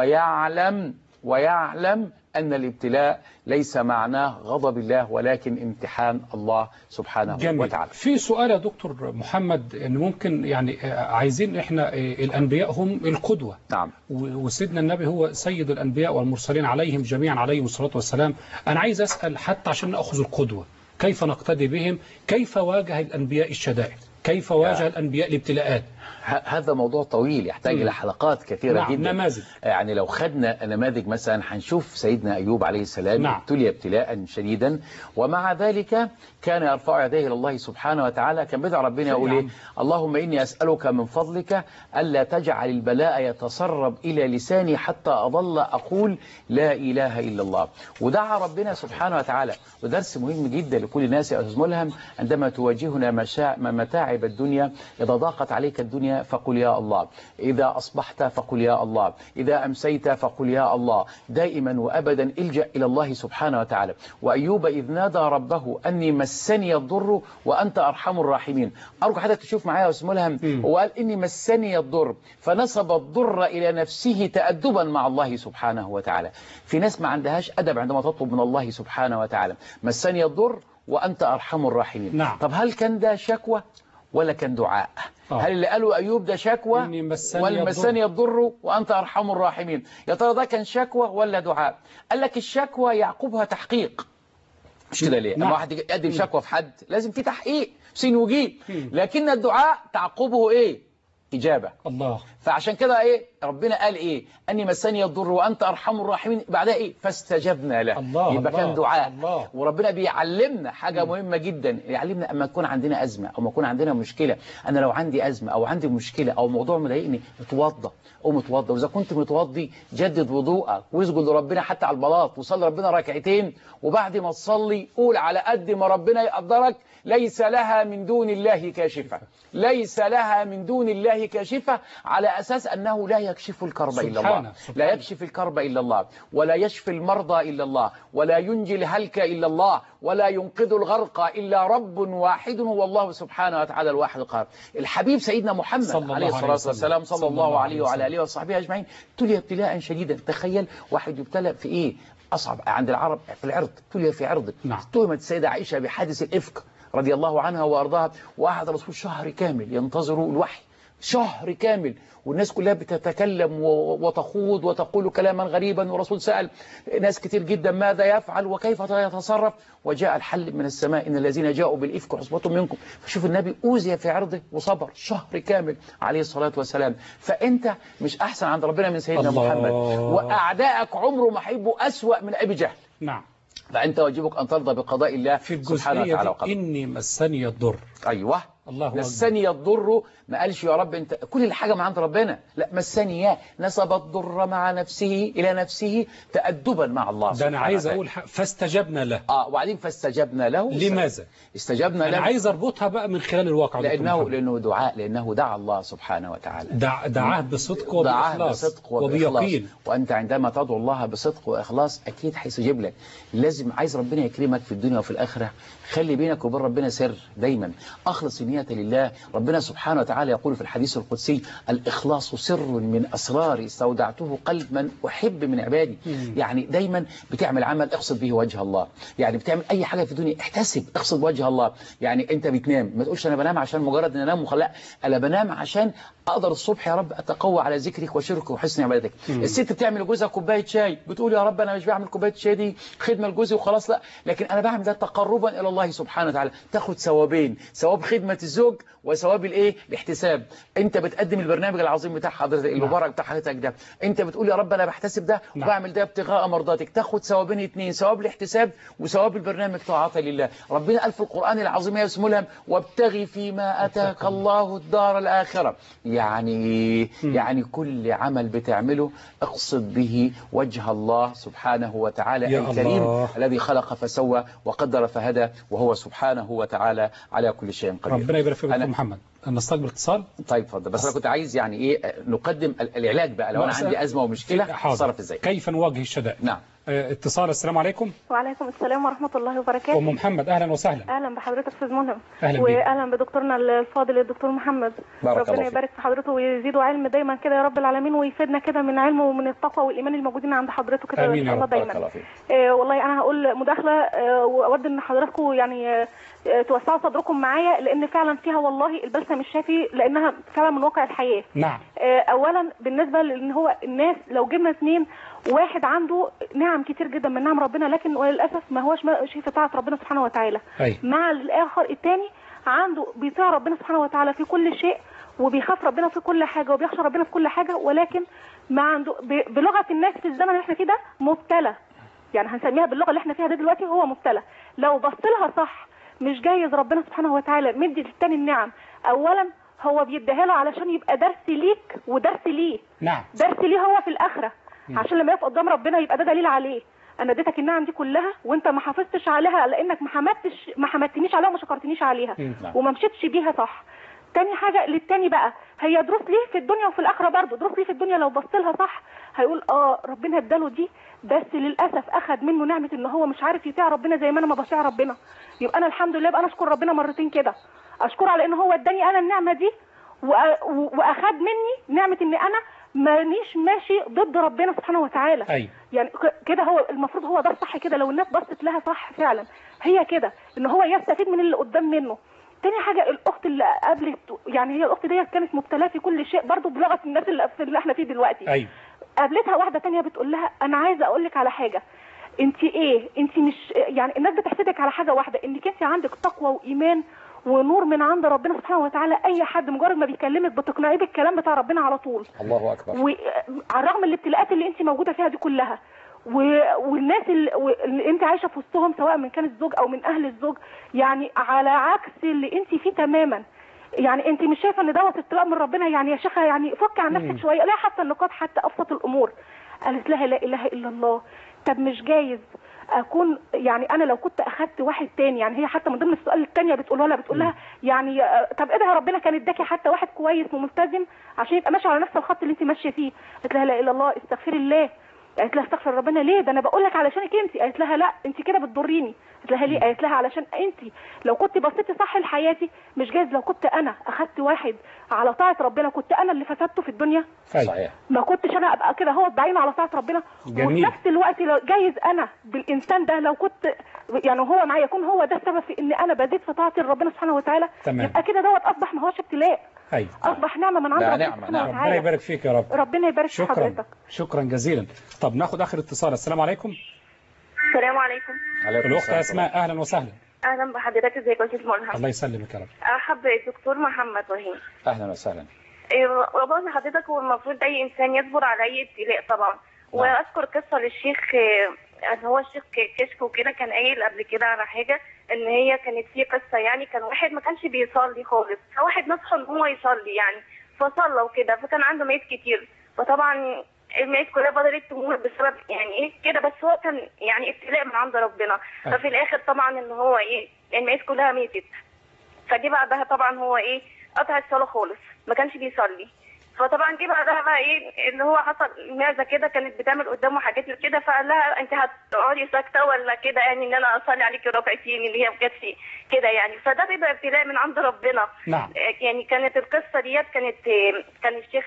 ويعلم ويعلم أن الابتلاء ليس معناه غضب الله ولكن امتحان الله سبحانه جميل. وتعالى في سؤال يا دكتور محمد ان ممكن يعني آه، عايزين احنا آه، الانبياء هم القدوه نعم و- وسيدنا النبي هو سيد الانبياء والمرسلين عليهم جميعا عليهم الصلاه والسلام انا عايز اسال حتى عشان ناخذ القدوه كيف نقتدي بهم كيف واجه الانبياء الشدائد كيف واجه الانبياء الابتلاءات ه- هذا موضوع طويل يحتاج مم. إلى حلقات كثيرة نعم، جدا نماذج. يعني لو خدنا نماذج مثلا هنشوف سيدنا أيوب عليه السلام نعم. ابتلي ابتلاء شديدا ومع ذلك كان يرفع يديه إلى الله سبحانه وتعالى كان بدع ربنا يقول إيه اللهم إني أسألك من فضلك ألا تجعل البلاء يتسرب إلى لساني حتى أظل أقول لا إله إلا الله ودعا ربنا سبحانه وتعالى ودرس مهم جدا لكل الناس يا أستاذ ملهم عندما تواجهنا مشاع متاعب الدنيا إذا ضاقت عليك الدنيا فقل يا الله إذا أصبحت فقل يا الله إذا أمسيت فقل يا الله دائما وأبدا الجأ إلى الله سبحانه وتعالى وأيوب إذ نادى ربه أني مسني الضر وأنت أرحم الراحمين أرجو حضرتك تشوف معايا يا أستاذ ملهم وقال إني مسني الضر فنسب الضر إلى نفسه تأدبا مع الله سبحانه وتعالى في ناس ما عندهاش أدب عندما تطلب من الله سبحانه وتعالى مسني الضر وأنت أرحم الراحمين نعم. طب هل كان ده شكوى ولا كان دعاء آه. هل اللي قاله أيوب ده شكوى إني مسني والمسني الضر وأنت أرحم الراحمين يا ترى ده كان شكوى ولا دعاء قال لك الشكوى يعقبها تحقيق مش كده ليه نعم. لما واحد يقدم شكوى في حد لازم في تحقيق سين وجيم لكن الدعاء تعقبه ايه إجابة الله فعشان كده ايه ربنا قال ايه اني مسني الضر وانت ارحم الراحمين بعدها ايه فاستجبنا له الله يبقى الله كان دعاء الله. وربنا بيعلمنا حاجه مهمه جدا يعلمنا اما تكون عندنا ازمه او ما يكون عندنا مشكله انا لو عندي ازمه او عندي مشكله او موضوع مضايقني اتوضى قوم اتوضى واذا كنت متوضي جدد وضوءك واسجد لربنا حتى على البلاط وصلي ربنا ركعتين وبعد ما تصلي قول على قد ما ربنا يقدرك ليس لها من دون الله كاشفه ليس لها من دون الله الله كاشفة على أساس أنه لا يكشف الكرب إلا سبحانه، الله لا يكشف الكرب إلا الله ولا يشفي المرضى إلا الله ولا ينجي الهلك إلا الله ولا ينقذ الغرق إلا رب واحد هو الله سبحانه وتعالى الواحد القهار الحبيب سيدنا محمد صلى الله عليه عليه الصلاة وسلم. والسلام صلى صلى الله الله عليه عليه وعلى وسلم. آله وصحبه أجمعين ابتلي ابتلاء شديدا تخيل واحد يبتلى في إيه أصعب عند العرب في العرض ابتلي في عرض نعم. تهمت السيدة عائشة بحادث الإفك رضي الله عنها وأرضاها وقعد الرسول شهر كامل ينتظر الوحي شهر كامل والناس كلها بتتكلم و- وتخوض وتقول كلاما غريبا والرسول سأل ناس كتير جدا ماذا يفعل وكيف يتصرف وجاء الحل من السماء إن الذين جاءوا بالإفك عصبة منكم فشوف النبي أوذي في عرضه وصبر شهر كامل عليه الصلاة والسلام فأنت مش أحسن عند ربنا من سيدنا الله. محمد وأعدائك عمره ما هيبقوا أسوأ من أبي جهل نعم فأنت واجبك أن ترضى بقضاء الله في سبحانه الجزئية وتعالى دي وقدره إني مسني الضر أيوه الله أكبر مسني الضر ما قالش يا رب انت كل الحاجة من عند ربنا لا مسني نسب الضر مع نفسه إلى نفسه تأدبا مع الله ده أنا سبحانه عايز وتعالى. أقول حق فاستجبنا له اه وبعدين فاستجبنا له لماذا؟ استجبنا أنا له عايز أربطها بقى من خلال الواقع دكتور لأنه محمد. لأنه دعاء لأنه دعا الله سبحانه وتعالى دع دعاه بصدق دعاه وبإخلاص بصدق وبإخلاص وبيقين وأنت عندما تدعو الله بصدق وإخلاص أكيد هيستجيب لك لازم عايز ربنا يكرمك في الدنيا وفي الآخرة خلي بينك وبين ربنا سر دايما أخلص النية لله ربنا سبحانه وتعالى يقول في الحديث القدسي الإخلاص سر من أسرار استودعته قلب من أحب من عبادي مم. يعني دايما بتعمل عمل اقصد به وجه الله يعني بتعمل أي حاجة في الدنيا احتسب اقصد وجه الله يعني أنت بتنام ما تقولش أنا بنام عشان مجرد أن أنام وخلاص لا أنا بنام عشان أقدر الصبح يا رب أتقوى على ذكرك وشرك وحسن عبادتك مم. الست بتعمل لجوزها كوبايه شاي بتقول يا رب انا مش بعمل كوبايه شاي دي خدمه لجوزي وخلاص لا لكن انا بعمل ده تقربا الى الله سبحانه وتعالى تاخد ثوابين ثواب خدمه الزوج وثواب الايه الاحتساب انت بتقدم البرنامج العظيم بتاع حضرتك المبارك بتاع حضرتك ده انت بتقول يا رب انا بحتسب ده نعم. وبعمل ده ابتغاء مرضاتك تاخد ثوابين اتنين ثواب الاحتساب وثواب البرنامج طاعه لله ربنا قال في القران العظيم يا اسمه لهم وابتغي فيما اتاك الله الدار الاخره يعني يعني كل عمل بتعمله اقصد به وجه الله سبحانه وتعالى يا الكريم الله. الذي خلق فسوى وقدر فهدى وهو سبحانه وتعالى على كل شيء قدير ربنا يبارك فيك يا أنا- دكتور محمد نستقبل اتصال طيب اتفضل بس انا كنت عايز يعني ايه نقدم ال- العلاج بقى لو انا وأسأل- عندي ازمه ومشكله حاضر. اتصرف ازاي كيف نواجه الشدائد نعم آه، اتصال السلام عليكم وعليكم السلام ورحمة الله وبركاته ام محمد اهلا وسهلا اهلا بحضرتك استاذ ملهم أهلا بيك. واهلا بدكتورنا الفاضل الدكتور محمد بارك الله ربنا فيك. يبارك في حضرته ويزيده علم دايما كده يا رب العالمين ويفيدنا كده من علمه ومن التقوى والايمان الموجودين عند حضرته كده آمين ان يا شاء الله رب. بارك دايما الله فيك. آه والله انا هقول مداخله آه واود ان حضراتكم يعني آه آه، توسعوا صدركم معايا لان فعلا فيها والله البلسم الشافي لانها فعلا من واقع الحياه نعم آه، اولا بالنسبه لان هو الناس لو جبنا اثنين واحد عنده نعم كتير جدا من نعم ربنا لكن وللاسف ما هوش ماشي في طاعه ربنا سبحانه وتعالى أي. مع الاخر الثاني عنده بيطيع ربنا سبحانه وتعالى في كل شيء وبيخاف ربنا في كل حاجه وبيخشى ربنا في كل حاجه ولكن ما عنده ب- بلغه الناس في الزمن اللي احنا فيه ده مبتلى يعني هنسميها باللغه اللي احنا فيها دي دلوقتي هو مبتلى لو بص لها صح مش جايز ربنا سبحانه وتعالى مدي للتاني النعم اولا هو بيديها له علشان يبقى درس ليك ودرس ليه نعم درس ليه هو في الاخره عشان لما يقف قدام ربنا يبقى ده دليل عليه انا اديتك النعم دي كلها وانت ما حافظتش عليها لانك ما حمدتش ما حمدتنيش عليها وما شكرتنيش عليها مم. نعم. وما مشيتش بيها صح تاني حاجه للتاني بقى هي دروس ليه في الدنيا وفي الاخره برضه دروس ليه في الدنيا لو بص لها صح هيقول اه ربنا اداله دي بس للاسف اخد منه نعمه ان هو مش عارف يطيع ربنا زي ما انا ما بطيع ربنا يبقى انا الحمد لله بقى انا اشكر ربنا مرتين كده اشكره على ان هو اداني انا النعمه دي وأ- و- واخد مني نعمه ان انا مانيش ماشي ضد ربنا سبحانه وتعالى ايوه يعني ك- كده هو المفروض هو ده الصح كده لو الناس بصت لها صح فعلا هي كده ان هو يستفيد من اللي قدام منه تاني حاجة الأخت اللي قابلت يعني هي الأخت ديت كانت مبتلاه في كل شيء برضو بلغة الناس اللي, في اللي احنا فيه دلوقتي ايوه قابلتها واحدة تانية بتقول لها أنا عايزة أقول لك على حاجة أنت إيه؟ أنت مش يعني الناس بتحسدك على حاجة واحدة إنك أنت عندك تقوى وإيمان ونور من عند ربنا سبحانه وتعالى أي حد مجرد ما بيكلمك بتقنعيه بالكلام بتاع ربنا على طول الله اكبر وعلى الرغم من الابتلاءات اللي انت موجوده فيها دي كلها و... والناس اللي... اللي انت عايشه في وسطهم سواء من كان الزوج او من اهل الزوج يعني على عكس اللي انت فيه تماما يعني انت مش شايفه ان دوت ابتلاء من ربنا يعني يا شيخه يعني فك عن نفسك شويه لا حتى النقاط حتى ابسط الامور قالت لها لا اله الا الله طب مش جايز اكون يعني انا لو كنت اخدت واحد تاني يعني هي حتى من ضمن السؤال الثانيه بتقولها لها بتقول لها يعني آه، طب ادعي ربنا كان اداكي حتى واحد كويس وملتزم عشان يبقى ماشي على نفس الخط اللي انت ماشيه فيه قالت لها لا اله الا الله استغفري الله قالت لها استغفر ربنا ليه ده انا بقول لك علشانك انت قالت لها لا انت كده بتضريني قالت لها ليه قالت لها علشان انت لو كنت بصيتي صح لحياتي مش جايز لو كنت انا اخدت واحد على طاعه ربنا كنت انا اللي فسدته في الدنيا صحيح ما كنتش انا ابقى كده هو بعين على طاعه ربنا جميل. وفي نفس الوقت لو جايز انا بالانسان ده لو كنت يعني هو معايا يكون هو ده السبب في ان انا بزيد في طاعه ربنا سبحانه وتعالى تمام. يبقى كده دوت اصبح ما هوش ابتلاء ايوه اصبح نعمه من عند لا، ربنا نعمة، سبحانه نعمة. ربنا وتعالى يبارك فيك يا رب ربنا يبارك في شكرا حضرتك شكرا جزيلا طب ناخد اخر اتصال السلام عليكم السلام عليكم الاخت اسماء اهلا وسهلا اهلا بحضرتك ازيك يا استاذ ملهم الله يسلمك يا رب احب الدكتور محمد وهيم اهلا وسهلا إيه، والله حضرتك هو المفروض اي انسان يصبر على اي ابتلاء طبعا واذكر قصه للشيخ آه، اللي هو الشيخ كشك وكده كان قايل قبل كده على حاجه ان هي كانت في قصه يعني كان واحد ما كانش بيصلي خالص فواحد نصحه ان هو يصلي يعني فصلى وكده فكان عنده ميت كتير فطبعا الميت كلها بدأت تموت بسبب يعني ايه كده بس هو كان يعني ابتلاء من عند ربنا أيوة. ففي الاخر طبعا ان هو ايه الميت كلها ماتت فجه بعدها طبعا هو ايه قطع الصلاه خالص ما كانش بيصلي فطبعا جه بعدها بقى ايه اللي هو حصل معزه كده كانت بتعمل قدامه حاجات كده فقال لها انت هتقعدي ساكته ولا كده يعني ان انا اصلي عليكي ركعتين اللي هي بجد في كده يعني فده بيبقى ابتلاء من عند ربنا نعم يعني كانت القصه ديت كانت كان الشيخ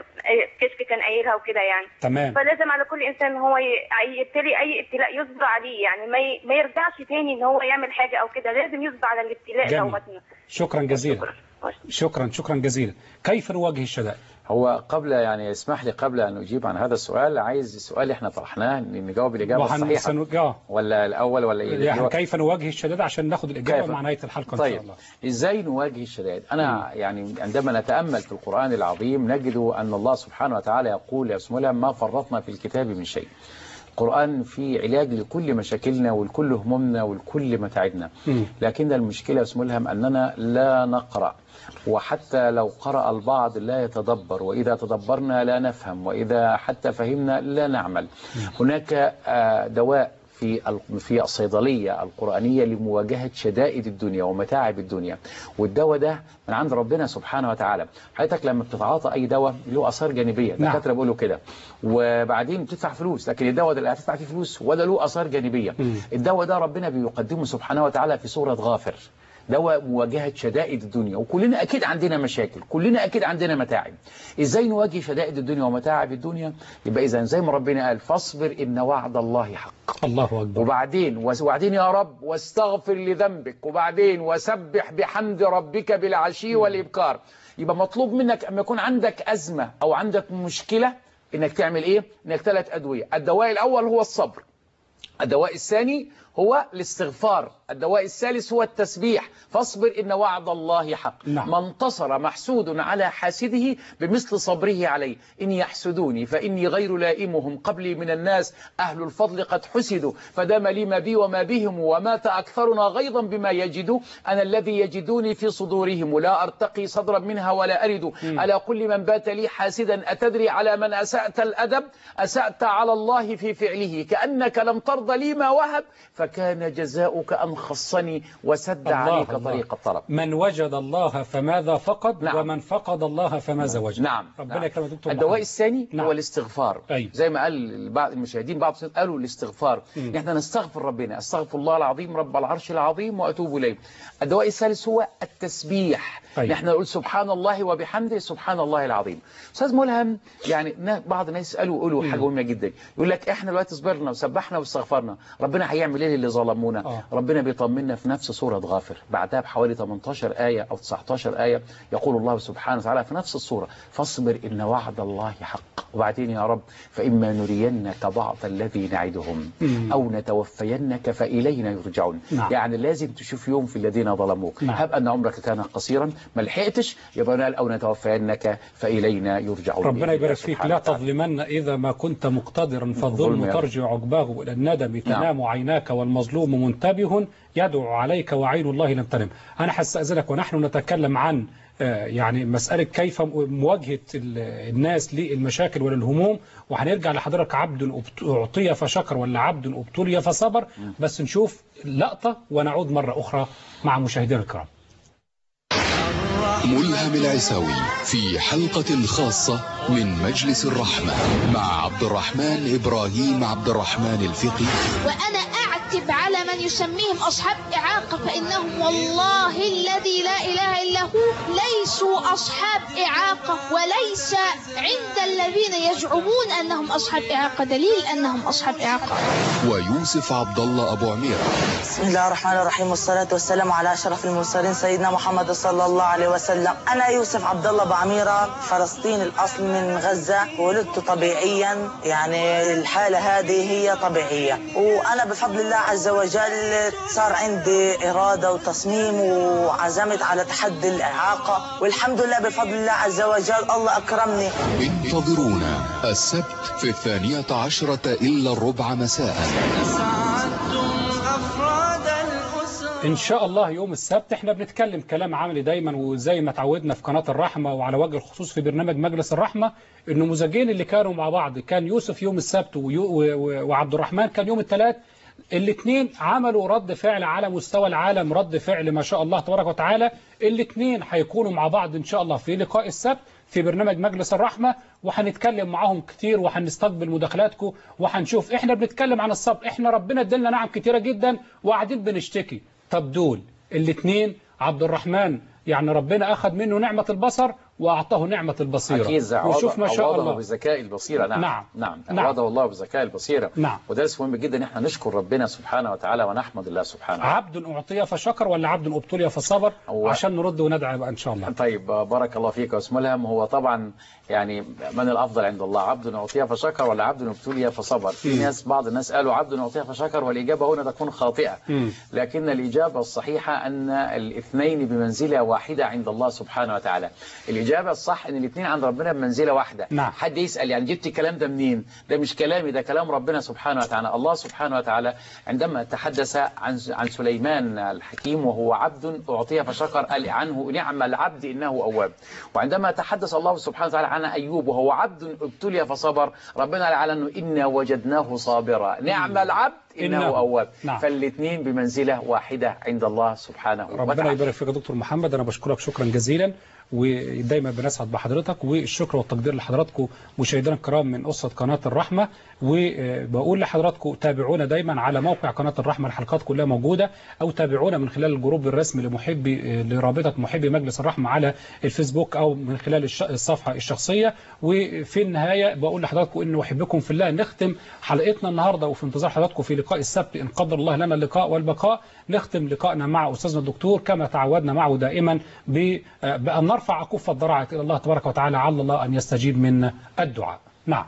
كشك كان قايلها وكده يعني تمام فلازم على كل انسان ان هو ي- يبتلي اي ابتلاء يصبر عليه يعني ما ي- ما يرجعش تاني ان هو يعمل حاجه او كده لازم يصبر على الابتلاء جميل. دوت شكرا جزيلا شكرا شكرا جزيلا كيف نواجه الشدائد هو قبل يعني اسمح لي قبل أن أجيب عن هذا السؤال عايز السؤال اللي احنا طرحناه نجاوب الإجابة وهن- الصحيحة سنو- آه. ولا الأول ولا إيه يعني هو- كيف نواجه الشدائد عشان ناخد الإجابة كيف؟ مع نهاية الحلقة إن طيب شاء الله ازاي نواجه الشدائد انا يعني عندما نتامل في القران العظيم نجد ان الله سبحانه وتعالى يقول يا سمولا ما فرطنا في الكتاب من شيء القرآن فيه علاج لكل مشاكلنا ولكل همومنا ولكل متاعبنا لكن المشكلة يا ملهم أننا لا نقرأ وحتى لو قرأ البعض لا يتدبر وإذا تدبرنا لا نفهم وإذا حتى فهمنا لا نعمل هناك آه، دواء في ال- في الصيدلية القرآنية لمواجهة شدائد الدنيا ومتاعب الدنيا والدواء ده من عند ربنا سبحانه وتعالى حضرتك لما بتتعاطى أي دواء له آثار جانبية نعم. الدكاترة بيقولوا كده وبعدين بتدفع فلوس لكن الدواء ده لا هتدفع فيه فلوس ولا له آثار جانبية الدواء ده ربنا بيقدمه سبحانه وتعالى في سورة غافر دواء مواجهة شدائد الدنيا وكلنا أكيد عندنا مشاكل كلنا أكيد عندنا متاعب إزاي نواجه شدائد الدنيا ومتاعب الدنيا يبقى إذا زي ما ربنا قال فاصبر إن وعد الله حق الله أكبر وبعدين وبعدين يا رب واستغفر لذنبك وبعدين وسبح بحمد ربك بالعشي والإبكار يبقى مطلوب منك أما يكون عندك أزمة أو عندك مشكلة إنك تعمل إيه؟ إنك ثلاث أدوية الدواء الأول هو الصبر الدواء الثاني هو الاستغفار الدواء الثالث هو التسبيح فاصبر إن وعد الله حق نعم. ما انتصر محسود على حاسده بمثل صبره عليه إن يحسدوني فإني غير لائمهم قبلي من الناس أهل الفضل قد حسدوا فدام لي ما بي وما بهم ومات أكثرنا غيظا بما يجدوا أنا الذي يجدوني في صدورهم لا أرتقي صدرا منها ولا أرد على كل من بات لي حاسدا أتدري على من أسأت الأدب أسأت على الله في فعله كأنك لم ترضى لي ما وهب فكان جزاؤك أن خصني وسد الله عليك الله. طريق الطلب من وجد الله فماذا فقد نعم. ومن فقد الله فماذا وجد نعم ربنا نعم. يكرمك دكتور الدواء محمد. الثاني نعم. هو الاستغفار أيوة. زي ما قال بعض المشاهدين بعض الناس قالوا الاستغفار مم. احنا نستغفر ربنا استغفر الله العظيم رب العرش العظيم واتوب اليه الدواء الثالث هو التسبيح أيوة. نحن نقول سبحان الله وبحمده سبحان الله العظيم استاذ ملهم يعني نا- بعض الناس يسالوا يقولوا حاجه مهمه جدا يقول لك احنا دلوقتي صبرنا وسبحنا واستغفرنا ربنا هيعمل ايه للي ظلمونا آه. ربنا بيطمنا في نفس سوره غافر بعدها بحوالي 18 ايه او 19 ايه يقول الله سبحانه وتعالى في نفس السوره فاصبر ان وعد الله حق وبعدين يا رب فاما نرينك بعض الذي نعدهم مم. او نتوفينك فالينا يرجعون نعم. يعني لازم تشوف يوم في الذين ظلموك نعم. هب ان عمرك كان قصيرا ما لحقتش يبقى قال او نتوفينك فالينا يرجعون ربنا بإذن الله يبارك فيك سبحانه لا وتعالى. تظلمن إذا ما كنت مقتدرا الظلم فالظلم يا رب. ترجع عقباه إلى الندم الندم تنام عيناك والمظلوم منتبه يدعو عليك وعين الله لم تنم أنا هستأذنك ونحن نتكلم عن آه، يعني مسألة كيف مواجهة ال- الناس للمشاكل وللهموم وهنرجع لحضرتك عبد أعطي فشكر ولا عبد ابتلي فصبر بس نشوف لقطة ونعود مرة أخرى مع مشاهدينا الكرام ملهم العساوي في حلقة خاصة من مجلس الرحمة مع عبد الرحمن إبراهيم عبد الرحمن الفقي وأنا أعتب على من يسميهم أصحاب إعاقة فإنهم والله الذي لا إله إلا هو ليسوا أصحاب إعاقة وليس عند الذين يزعمون أنهم أصحاب إعاقة دليل أنهم أصحاب إعاقة ويوسف عبد الله أبو عمير بسم الله الرحمن الرحيم والصلاة والسلام على أشرف المرسلين سيدنا محمد صلى الله عليه وسلم أنا يوسف عبد الله بعميرة فلسطين الأصل من غزة ولدت طبيعيا يعني الحالة هذه هي طبيعية وأنا بفضل الله عز وجل صار عندي إرادة وتصميم وعزمت على تحدي الإعاقة والحمد لله بفضل الله عز وجل الله أكرمني انتظرونا السبت في الثانية عشرة إلا الربع مساء ان شاء الله يوم السبت احنا بنتكلم كلام عملي دايما وزي ما اتعودنا في قناه الرحمه وعلى وجه الخصوص في برنامج مجلس الرحمه النموذجين اللي كانوا مع بعض كان يوسف يوم السبت ويو- و- و- وعبد الرحمن كان يوم الثلاث الاثنين عملوا رد فعل على مستوى العالم رد فعل ما شاء الله تبارك وتعالى الاثنين هيكونوا مع بعض ان شاء الله في لقاء السبت في برنامج مجلس الرحمة وهنتكلم معاهم كتير وهنستقبل مداخلاتكم وهنشوف احنا بنتكلم عن الصبر احنا ربنا ادلنا نعم كتيرة جدا وقاعدين بنشتكي طب دول الاثنين عبد الرحمن يعني ربنا أخذ منه نعمة البصر وأعطاه نعمة البصيرة أكيد وشوف ما شاء عوضه الله بذكاء البصيرة نعم نعم. نعم, نعم. عوضه الله بذكاء البصيرة نعم. ودرس مهم جدا ان احنا نشكر ربنا سبحانه وتعالى ونحمد الله سبحانه عبد أعطي فشكر ولا عبد أبتلي فصبر هو- عشان نرد وندعي بقى إن شاء الله طيب بارك الله فيك يا أستاذ ملهم هو طبعا يعني من الافضل عند الله عبد اعطي فشكر ولا عبد ابتلي فصبر في ناس بعض الناس قالوا عبد اعطي فشكر والاجابه هنا تكون خاطئه لكن الإجابة الصحيحة أن الاثنين بمنزلة واحدة عند الله سبحانه وتعالى الإجابة الصح أن الاثنين عند ربنا بمنزلة واحدة نعم. حد يسأل يعني جبت الكلام ده منين ده مش كلامي ده كلام ربنا سبحانه وتعالى الله سبحانه وتعالى عندما تحدث عن عن سليمان الحكيم وهو عبد أعطي فشكر قال عنه نعم العبد إنه أواب وعندما تحدث الله سبحانه وتعالى عن أيوب وهو عبد ابتلي فصبر ربنا قال عنه إنا وجدناه صابرا نعم العبد إنه, إنه. أواب نعم. فالاثنين بمنزلة واحدة عند الله سبحانه ربنا وتعالى يبارك فيك يا دكتور محمد انا بشكرك شكرا جزيلا ودايما بنسعد بحضرتك والشكر والتقدير لحضراتكم مشاهدينا الكرام من أسرة قناة الرحمة وبقول لحضراتكم تابعونا دايما على موقع قناة الرحمة الحلقات كلها موجودة أو تابعونا من خلال الجروب الرسمي لمحبي لرابطة محبي مجلس الرحمة على الفيسبوك أو من خلال الش- الصفحة الشخصية وفي النهاية بقول لحضراتكم إن أحبكم في الله نختم حلقتنا النهاردة وفي انتظار حضراتكم في لقاء السبت إن قدر الله لنا اللقاء والبقاء نختم لقائنا مع أستاذنا الدكتور كما تعودنا معه دائما ب- بأن نرفع أكف الضراعة إلى الله تبارك وتعالى عل الله أن يستجيب منا الدعاء نعم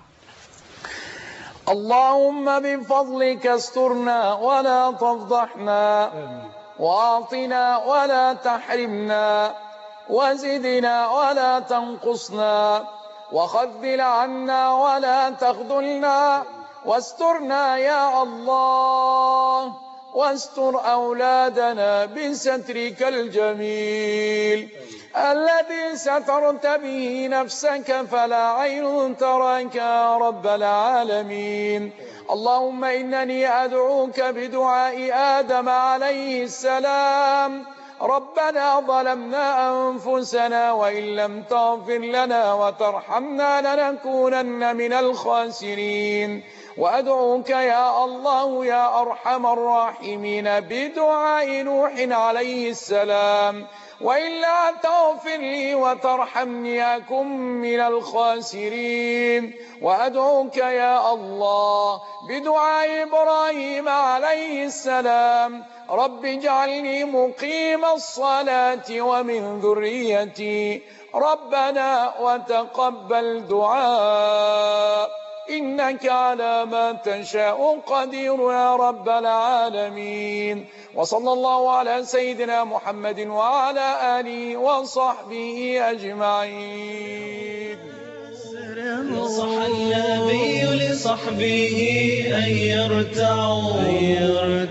اللهم بفضلك استرنا ولا تفضحنا واعطنا ولا تحرمنا وزدنا ولا تنقصنا وخذل عنا ولا تخذلنا واسترنا يا الله واستر أولادنا بسترك الجميل الذي سترت به نفسك فلا عين تراك يا رب العالمين اللهم إنني أدعوك بدعاء آدم عليه السلام ربنا ظلمنا أنفسنا وإن لم تغفر لنا وترحمنا لنكونن من الخاسرين وأدعوك يا الله يا أرحم الراحمين بدعاء نوح عليه السلام وإلا تغفر لي وترحمني أكن من الخاسرين وأدعوك يا الله بدعاء إبراهيم عليه السلام رب اجعلني مقيم الصلاة ومن ذريتي ربنا وتقبل دعاء إنك على ما تشاء قدير يا رب العالمين وصلى الله على سيدنا محمد وعلى آله وصحبه أجمعين نصح النبي لصحبه أن يرتعوا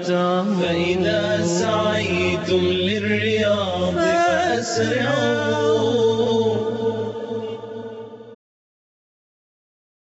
فإذا سعيتم للرياض فأسرعوا